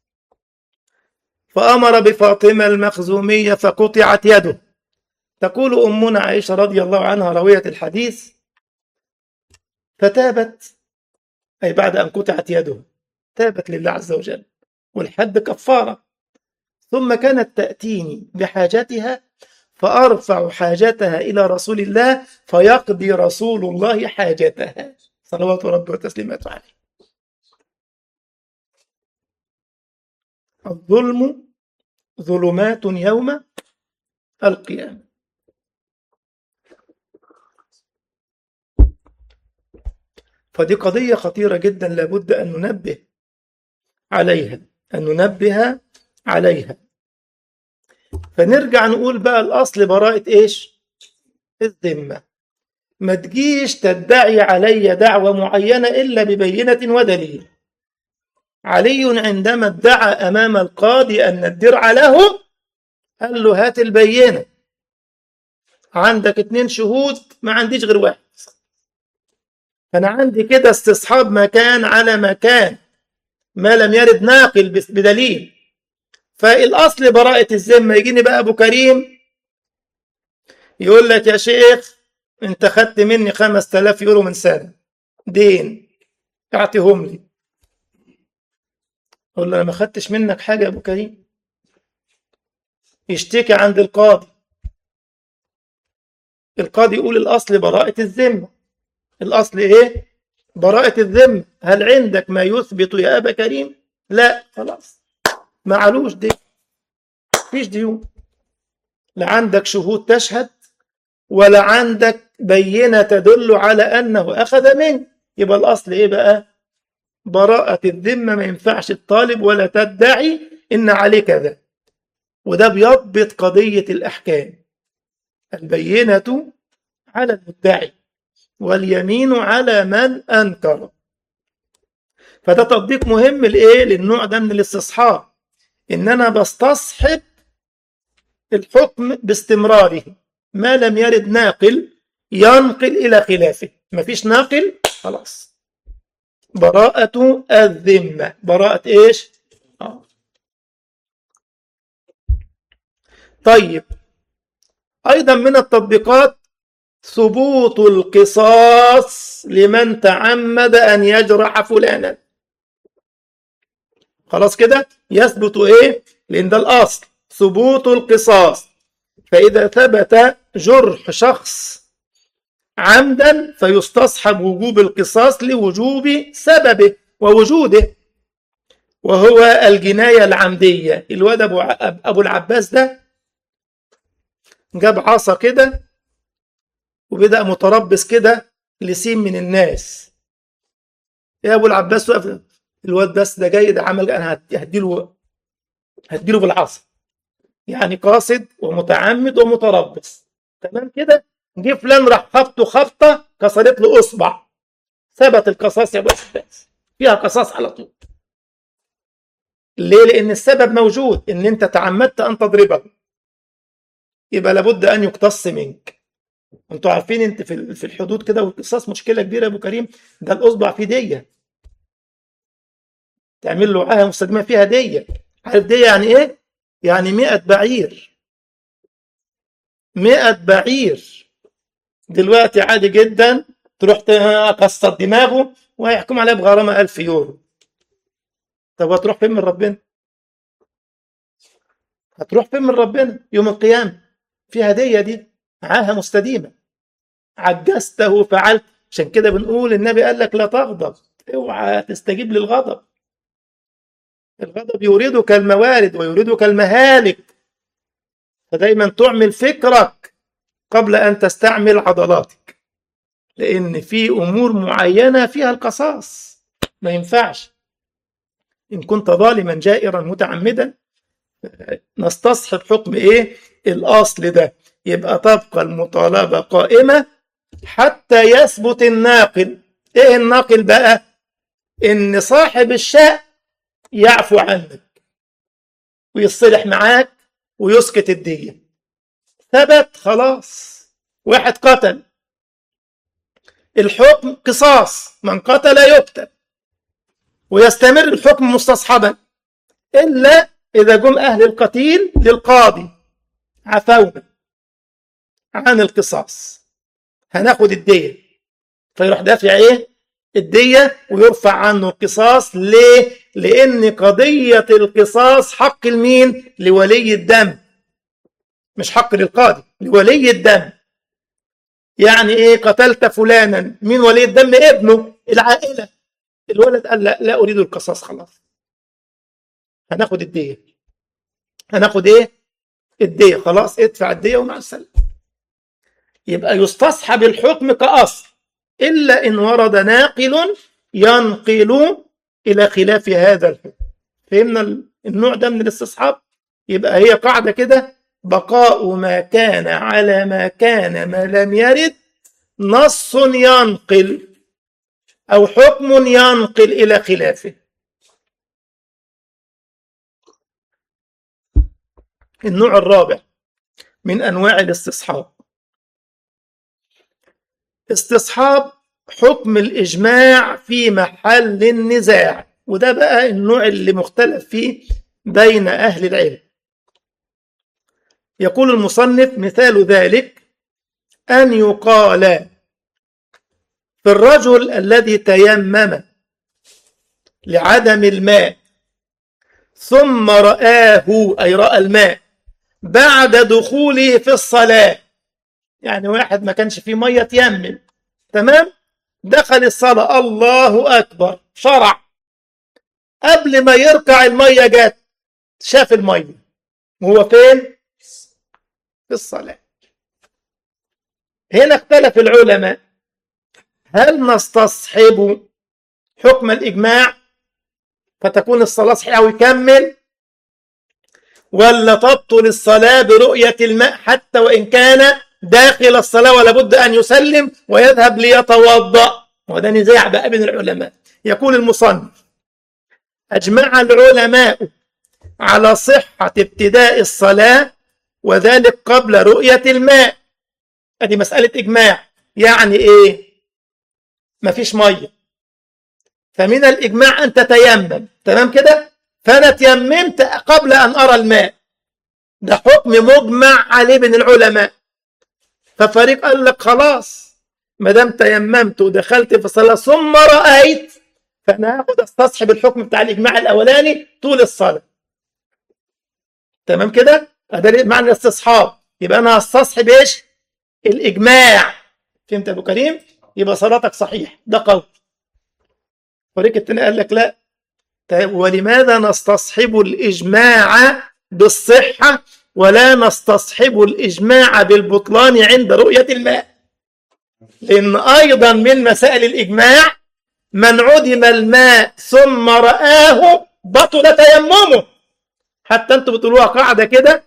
فأمر بفاطمة المخزومية فقطعت يده تقول أمنا عائشة رضي الله عنها راوية الحديث فتابت أي بعد أن قطعت يده تابت لله عز وجل والحد كفارة ثم كانت تأتيني بحاجتها فأرفع حاجتها إلى رسول الله فيقضي رسول الله حاجتها صلوات ربي وتسليماته عليه الظلم ظلمات يوم القيامة فدي قضية خطيرة جدا لابد أن ننبه عليها أن ننبه عليها فنرجع نقول بقى الأصل براءة إيش الذمة ما تجيش تدعي علي دعوة معينة إلا ببينة ودليل علي عندما ادعى أمام القاضي أن الدرع له قال له هات البينة عندك اتنين شهود ما عنديش غير واحد فأنا عندي كده استصحاب مكان على مكان ما لم يرد ناقل بدليل فالأصل براءة الذمة يجيني بقى أبو كريم يقول لك يا شيخ أنت خدت مني خمس تلاف يورو من سنة دين اعطيهم لي أقول له أنا ما خدتش منك حاجة يا أبو كريم يشتكي عند القاضي القاضي يقول الأصل براءة الذمة الأصل إيه؟ براءة الذمة هل عندك ما يثبت يا أبا كريم؟ لا خلاص ما علوش دي فيش ديون لا عندك شهود تشهد ولا عندك بينة تدل على أنه أخذ منك يبقى الأصل إيه بقى براءة الذمة ما ينفعش الطالب ولا تدعي إن عليه كذا وده بيضبط قضية الأحكام البينة على المدعي واليمين على من أنكر فده تطبيق مهم لإيه للنوع ده من الاستصحاب إن أنا بستصحب الحكم باستمراره ما لم يرد ناقل ينقل إلى خلافه مفيش ناقل خلاص براءة الذمة براءة إيش آه. طيب أيضا من التطبيقات ثبوت القصاص لمن تعمد أن يجرح فلانا خلاص كده يثبت إيه لأن ده الأصل ثبوت القصاص فإذا ثبت جرح شخص عمدا فيستصحب وجوب القصاص لوجوب سببه ووجوده وهو الجناية العمدية الواد أبو, أبو العباس ده جاب عصا كده وبدأ متربص كده لسين من الناس يا ابو العباس وقف الواد بس ده جاي ده عمل انا هديله هديله بالعصا يعني قاصد ومتعمد ومتربص تمام كده جه فلان راح خبطه خبطه كسرت له اصبع ثبت القصاص يا ابو العباس فيها قصاص على طول ليه لان السبب موجود ان انت تعمدت ان تضربه يبقى لابد ان يقتص منك انتوا عارفين انت في في الحدود كده والقصاص مشكله كبيره يا ابو كريم ده الاصبع فيه ديه تعمل له عاهه مستديمه فيها ديه عارف ديه يعني ايه يعني 100 بعير 100 بعير دلوقتي عادي جدا تروح تكسر دماغه وهيحكم عليه بغرامه 1000 يورو طب هتروح فين من ربنا هتروح فين من ربنا يوم القيامه في هديه دي عاهه مستديمه عجزته فعلت عشان كده بنقول النبي قال لك لا تغضب اوعى تستجيب للغضب الغضب يريدك الموارد ويريدك المهالك فدايما تعمل فكرك قبل ان تستعمل عضلاتك لان في امور معينه فيها القصاص ما ينفعش ان كنت ظالما جائرا متعمدا نستصحب حكم ايه الاصل ده يبقى تبقى المطالبه قائمه حتى يثبت الناقل ايه الناقل بقى ان صاحب الشأن يعفو عنك ويصلح معاك ويسكت الدية ثبت خلاص واحد قتل الحكم قصاص من قتل يقتل ويستمر الحكم مستصحبا إلا إذا جم أهل القتيل للقاضي عفونا عن القصاص هناخد الدية فيروح دافع ايه الدية ويرفع عنه القصاص ليه لان قضية القصاص حق المين لولي الدم مش حق للقاضي لولي الدم يعني ايه قتلت فلانا مين ولي الدم ابنه العائلة الولد قال لا لا اريد القصاص خلاص هناخد الدية هناخد ايه الدية خلاص ادفع الدية ومع السلامة يبقى يستصحب الحكم كأصل إلا إن ورد ناقل ينقل إلى خلاف هذا الحكم فهمنا النوع ده من الاستصحاب يبقى هي قاعدة كده بقاء ما كان على ما كان ما لم يرد نص ينقل أو حكم ينقل إلى خلافه النوع الرابع من أنواع الاستصحاب استصحاب حكم الإجماع في محل النزاع وده بقى النوع اللي مختلف فيه بين أهل العلم يقول المصنف مثال ذلك أن يقال في الرجل الذي تيمم لعدم الماء ثم رآه أي رأى الماء بعد دخوله في الصلاة يعني واحد ما كانش فيه مية تيمم تمام دخل الصلاة الله أكبر شرع قبل ما يركع المية جت شاف المية وهو فين في الصلاة هنا اختلف العلماء هل نستصحب حكم الإجماع فتكون الصلاة صحيحة ويكمل ولا تبطل الصلاة برؤية الماء حتى وإن كان داخل الصلاة ولا بد أن يسلم ويذهب ليتوضأ وده نزاع بقى بين العلماء يقول المصنف أجمع العلماء على صحة ابتداء الصلاة وذلك قبل رؤية الماء ادي مسألة إجماع يعني إيه مفيش مية فمن الإجماع أن تتيمم تمام كده فأنا تيممت قبل أن أرى الماء ده حكم مجمع عليه بين العلماء ففريق قال لك خلاص ما دام تيممت ودخلت في الصلاة ثم رأيت فأنا هاخد استصحب الحكم بتاع الإجماع الأولاني طول الصلاة تمام كده؟ ده معنى الاستصحاب يبقى أنا هستصحب إيش؟ الإجماع فهمت يا أبو كريم؟ يبقى صلاتك صحيح ده قول فريق التاني قال لك لا طيب ولماذا نستصحب الإجماع بالصحة ولا نستصحب الإجماع بالبطلان عند رؤية الماء لأن أيضا من مسائل الإجماع من عدم الماء ثم رآه بطل تيممه حتى أنتوا بتقولوها قاعدة كده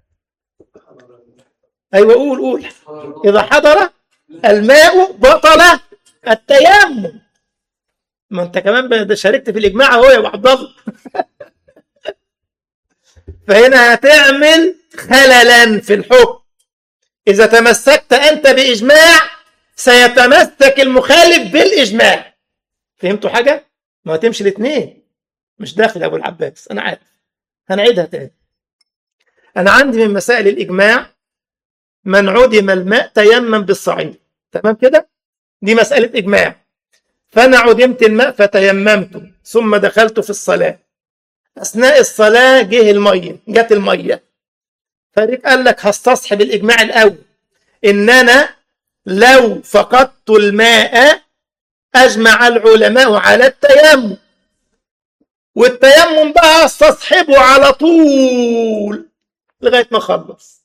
أيوة قول قول إذا حضر الماء بطل التيمم ما أنت كمان شاركت في الإجماع أهو يا أبو عبد الله فهنا هتعمل خللا في الحكم إذا تمسكت أنت بإجماع سيتمسك المخالف بالإجماع فهمتوا حاجة؟ ما هتمشي الاثنين مش داخل أبو العباس أنا عارف هنعيدها تاني أنا عندي من مسائل الإجماع من عدم الماء تيمم بالصعيد تمام كده؟ دي مسألة إجماع فأنا عدمت الماء فتيممت ثم دخلت في الصلاة أثناء الصلاة جه المية جت المية فريق قال لك هستصحب الإجماع الأول إن أنا لو فقدت الماء أجمع العلماء على التيمم والتيمم بقى استصحبه على طول لغاية ما أخلص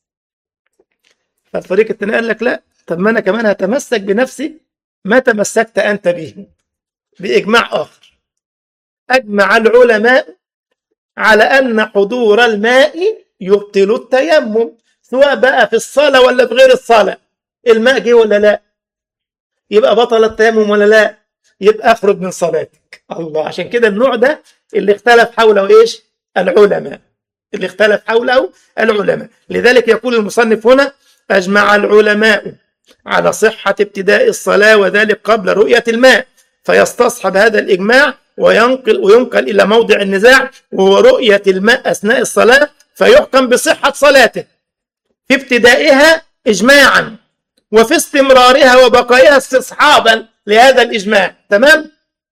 فالفريق التاني قال لك لا طب ما أنا كمان هتمسك بنفسي ما تمسكت أنت به بإجماع آخر أجمع العلماء على أن حضور الماء يبطل التيمم سواء بقى في الصلاة ولا في غير الصلاة الماء جه ولا لا يبقى بطل التيمم ولا لا يبقى اخرج من صلاتك الله عشان كده النوع ده اللي اختلف حوله ايش العلماء اللي اختلف حوله العلماء لذلك يقول المصنف هنا اجمع العلماء على صحة ابتداء الصلاة وذلك قبل رؤية الماء فيستصحب هذا الإجماع وينقل وينقل إلى موضع النزاع وهو رؤية الماء أثناء الصلاة فيحكم بصحة صلاته في ابتدائها إجماعا وفي استمرارها وبقائها استصحابا لهذا الإجماع تمام؟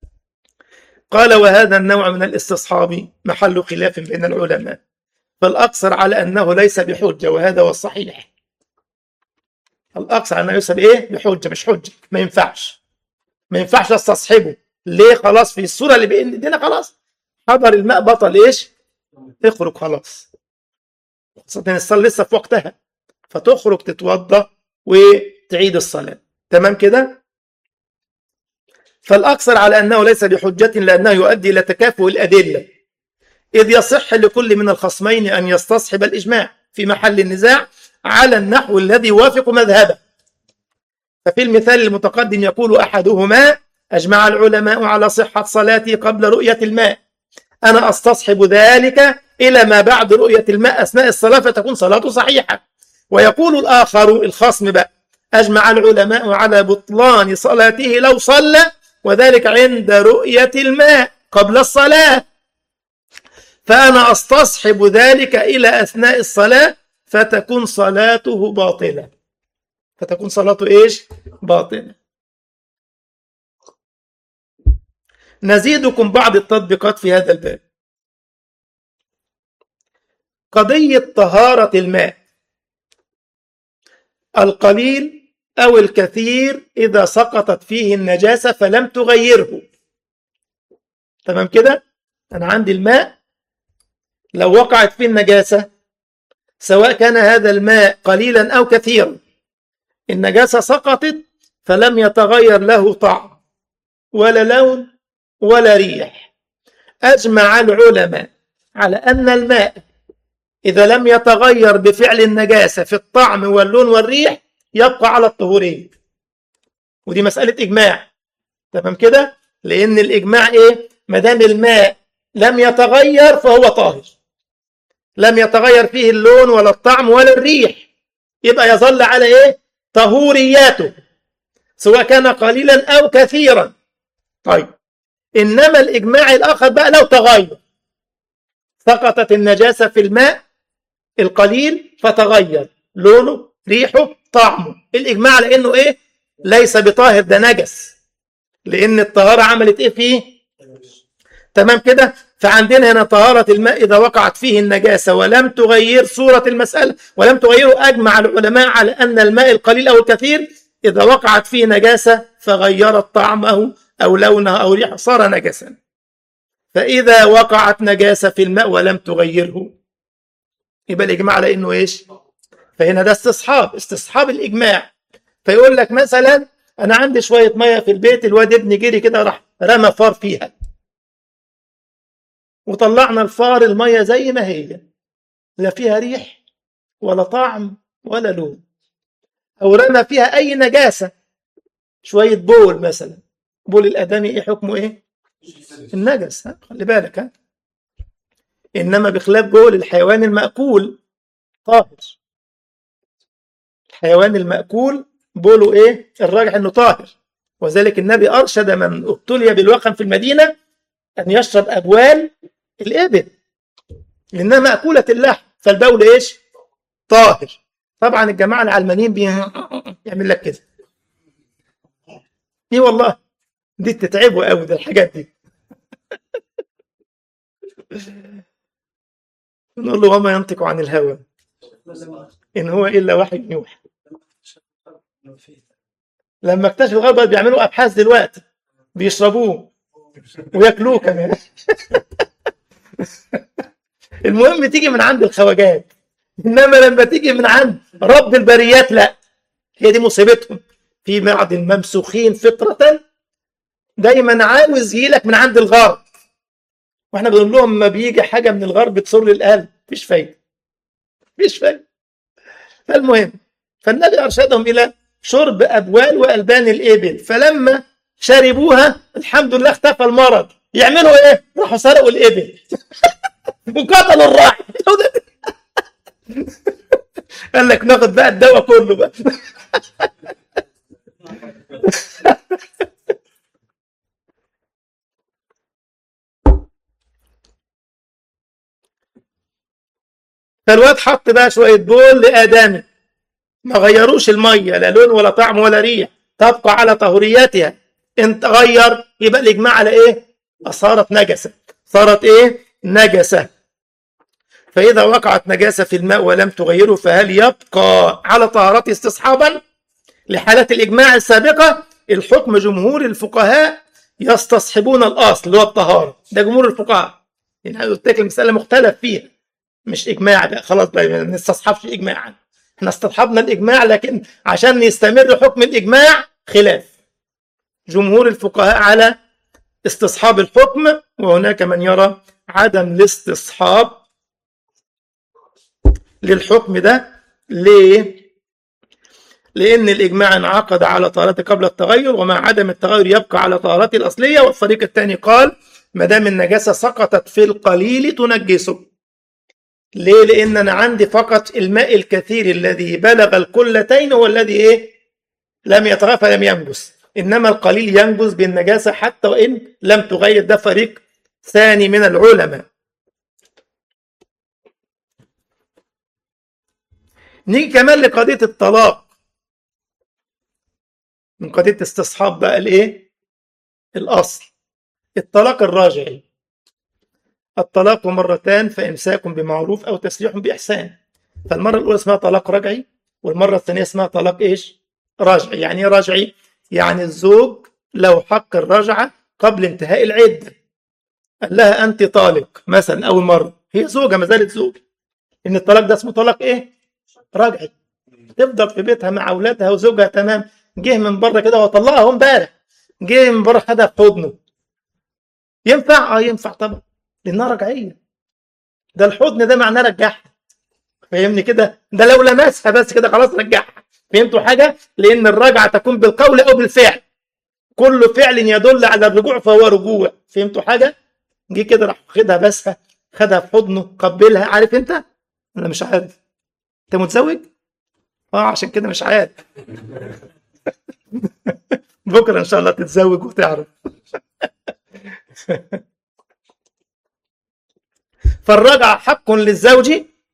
قال وهذا النوع من الاستصحاب محل خلاف بين العلماء فالأقصر على أنه ليس بحجة وهذا هو الصحيح الأقصر على أنه ليس بإيه؟ بحجة مش حجة ما ينفعش ما ينفعش استصحبه ليه خلاص في الصورة اللي بين ايدينا خلاص حضر الماء بطل ايش؟ اخرج خلاص خاصة الصلاة لسه في وقتها فتخرج تتوضا وتعيد الصلاة تمام كده؟ فالأكثر على أنه ليس بحجة لأنه يؤدي إلى تكافؤ الأدلة إذ يصح لكل من الخصمين أن يستصحب الإجماع في محل النزاع على النحو الذي يوافق مذهبه ففي المثال المتقدم يقول أحدهما أجمع العلماء على صحة صلاتي قبل رؤية الماء أنا أستصحب ذلك إلى ما بعد رؤية الماء أثناء الصلاة فتكون صلاته صحيحة ويقول الآخر الخصم بقى أجمع العلماء على بطلان صلاته لو صلى وذلك عند رؤية الماء قبل الصلاة فأنا أستصحب ذلك إلى أثناء الصلاة فتكون صلاته باطلة فتكون صلاته إيش؟ باطلة نزيدكم بعض التطبيقات في هذا الباب قضية طهارة الماء القليل أو الكثير إذا سقطت فيه النجاسة فلم تغيره تمام كده أنا عندي الماء لو وقعت فيه النجاسة سواء كان هذا الماء قليلا أو كثيرا النجاسة سقطت فلم يتغير له طعم ولا لون ولا ريح أجمع العلماء على أن الماء إذا لم يتغير بفعل النجاسة في الطعم واللون والريح يبقى على الطهورية ودي مسألة إجماع تمام كده لأن الإجماع إيه ما دام الماء لم يتغير فهو طاهر لم يتغير فيه اللون ولا الطعم ولا الريح يبقى يظل على إيه طهورياته سواء كان قليلا أو كثيرا طيب إنما الإجماع الآخر بقى لو تغير سقطت النجاسة في الماء القليل فتغير لونه ريحه طعمه الإجماع لأنه إيه ليس بطاهر ده نجس لأن الطهارة عملت إيه فيه تمام كده فعندنا هنا طهارة الماء إذا وقعت فيه النجاسة ولم تغير صورة المسألة ولم تغيره أجمع العلماء على أن الماء القليل أو الكثير إذا وقعت فيه نجاسة فغيرت طعمه أو لونه أو ريحه صار نجسا فإذا وقعت نجاسة في الماء ولم تغيره يبقى الإجماع على إنه إيش؟ فهنا ده استصحاب استصحاب الإجماع فيقول لك مثلا انا عندي شويه ميه في البيت الواد ابني جري كده راح رمى فار فيها وطلعنا الفار الميه زي ما هي لا فيها ريح ولا طعم ولا لون او رمى فيها اي نجاسه شويه بول مثلا بول الادمي ايه حكمه ايه النجس ها خلي بالك ها انما بخلاف بول الحيوان الماكول طاهر الحيوان الماكول بوله ايه الراجح انه طاهر وذلك النبي ارشد من ابتلي بالوخم في المدينه ان يشرب ابوال الابل لانها ماكوله اللحم فالبول ايش طاهر طبعا الجماعه العلمانيين بي... يعمل لك كده ايه والله دي تتعبوا قوي ده الحاجات دي نقول له وما ينطق عن الهوى ان هو الا وحي يوحى لما اكتشف الغرب بيعملوا ابحاث دلوقتي بيشربوه وياكلوه كمان المهم تيجي من عند الخواجات انما لما تيجي من عند رب البريات لا هي دي مصيبتهم في بعض الممسوخين فطرة دايما عاوز يجيلك من عند الغرب واحنا بنقول لهم ما بيجي حاجه من الغرب تسر القلب مفيش فايده مفيش فايده فالمهم فالنبي ارشدهم الى شرب ابوال والبان الابل فلما شربوها الحمد لله اختفى المرض يعملوا ايه؟ راحوا سرقوا الابل وقتلوا الراعي قال لك ناخد بقى الدواء كله بقى فالواد حط بقى شويه بول لادمي ما غيروش الميه لا لون ولا طعم ولا ريح تبقى على طهوريتها ان تغير يبقى الاجماع على ايه؟ صارت نجسه صارت ايه؟ نجسه فاذا وقعت نجاسه في الماء ولم تغيره فهل يبقى على طهارته استصحابا لحالة الإجماع السابقة الحكم جمهور الفقهاء يستصحبون الأصل اللي هو الطهارة ده جمهور الفقهاء يعني قلت لك المسألة مختلف فيها مش إجماع بقى خلاص بقى ما نستصحبش إجماعا احنا استصحبنا الإجماع لكن عشان يستمر حكم الإجماع خلاف جمهور الفقهاء على استصحاب الحكم وهناك من يرى عدم الاستصحاب للحكم ده ليه؟ لأن الإجماع انعقد على طهارته قبل التغير ومع عدم التغير يبقى على طهارته الأصلية والفريق الثاني قال ما دام النجاسة سقطت في القليل تنجسه. ليه؟ لأن أنا عندي فقط الماء الكثير الذي بلغ الكلتين هو الذي إيه؟ لم يتغير فلم ينجس. إنما القليل ينجس بالنجاسة حتى وإن لم تغير ده فريق ثاني من العلماء. نيجي كمان لقضية الطلاق من قضية استصحاب بقى الايه؟ الأصل الطلاق الراجعي الطلاق مرتان فإمساك بمعروف أو تسريح بإحسان فالمرة الأولى اسمها طلاق رجعي والمرة الثانية اسمها طلاق إيش؟ راجعي يعني إيه راجعي؟ يعني الزوج له حق الرجعة قبل انتهاء العدة قال لها أنت طالق مثلا أول مرة هي زوجة ما زالت زوجة إن الطلاق ده اسمه طلاق إيه؟ رجعي تفضل في بيتها مع أولادها وزوجها تمام جه من بره كده وطلقها هو امبارح جه من بره خدها في حضنه ينفع اه ينفع طبعا لانها رجعيه ده الحضن ده معناه رجعها فاهمني كده ده لو لمسها بس كده خلاص رجعها فهمتوا حاجه لان الرجعه تكون بالقول او بالفعل كل فعل يدل على الرجوع فهو رجوع فهمتوا حاجه جه كده راح خدها بسها خدها في حضنه قبلها عارف انت انا مش عارف انت متزوج اه عشان كده مش عارف بكره ان شاء الله تتزوج وتعرف فالرجعة حق للزوج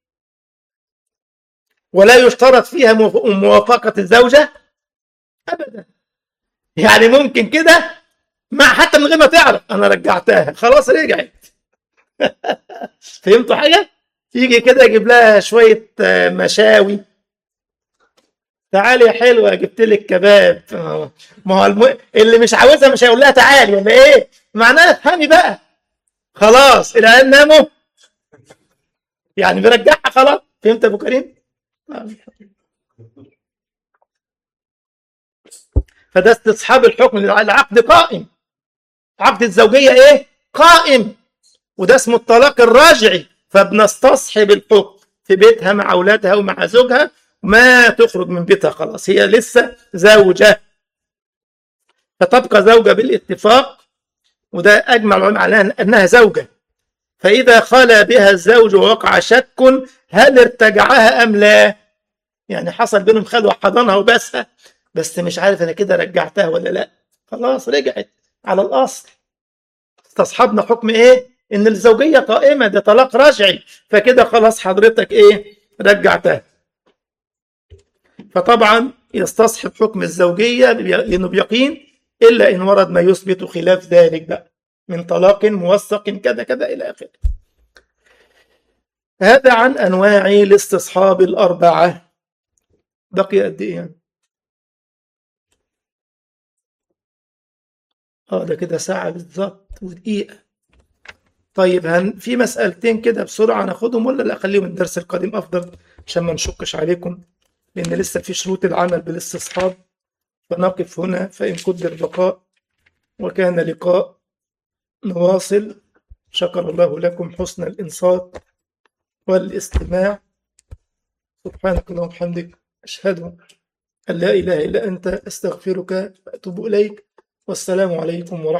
ولا يشترط فيها موافقة الزوجة أبدا يعني ممكن كده مع حتى من غير ما تعرف أنا رجعتها خلاص رجعت فهمتوا حاجة؟ يجي كده يجيب لها شوية مشاوي تعالي يا حلوة جبت لك كباب ما هو الم... اللي مش عاوزها مش هيقول لها تعالي ولا ايه؟ معناها افهمي بقى خلاص العيال ناموا يعني بيرجعها خلاص فهمت يا ابو كريم؟ فده استصحاب الحكم العقد قائم عقد الزوجية ايه قائم وده اسمه الطلاق الراجعي فبنستصحب الحكم في بيتها مع اولادها ومع زوجها ما تخرج من بيتها خلاص هي لسه زوجة فتبقى زوجة بالاتفاق وده أجمع العلماء على أنها زوجة فإذا خلا بها الزوج ووقع شك هل ارتجعها أم لا يعني حصل بينهم خلوة حضنها وبسها بس مش عارف أنا كده رجعتها ولا لا خلاص رجعت على الأصل استصحبنا حكم إيه إن الزوجية قائمة ده طلاق رجعي فكده خلاص حضرتك إيه رجعتها فطبعا يستصحب حكم الزوجية لأنه بيقين إلا إن ورد ما يثبت خلاف ذلك بقى من طلاق موثق كذا كذا إلى آخره هذا عن أنواع الاستصحاب الأربعة بقي قد إيه يعني؟ اه ده كده ساعة بالظبط ودقيقة طيب هن في مسألتين كده بسرعة ناخدهم ولا لا أخليهم الدرس القادم أفضل عشان ما نشكش عليكم لأن لسه في شروط العمل بالاستصحاب فنقف هنا فإن قدر بقاء وكان لقاء نواصل شكر الله لكم حسن الإنصات والاستماع سبحانك اللهم وبحمدك أشهد أن لا إله إلا أنت أستغفرك وأتوب إليك والسلام عليكم ورحمة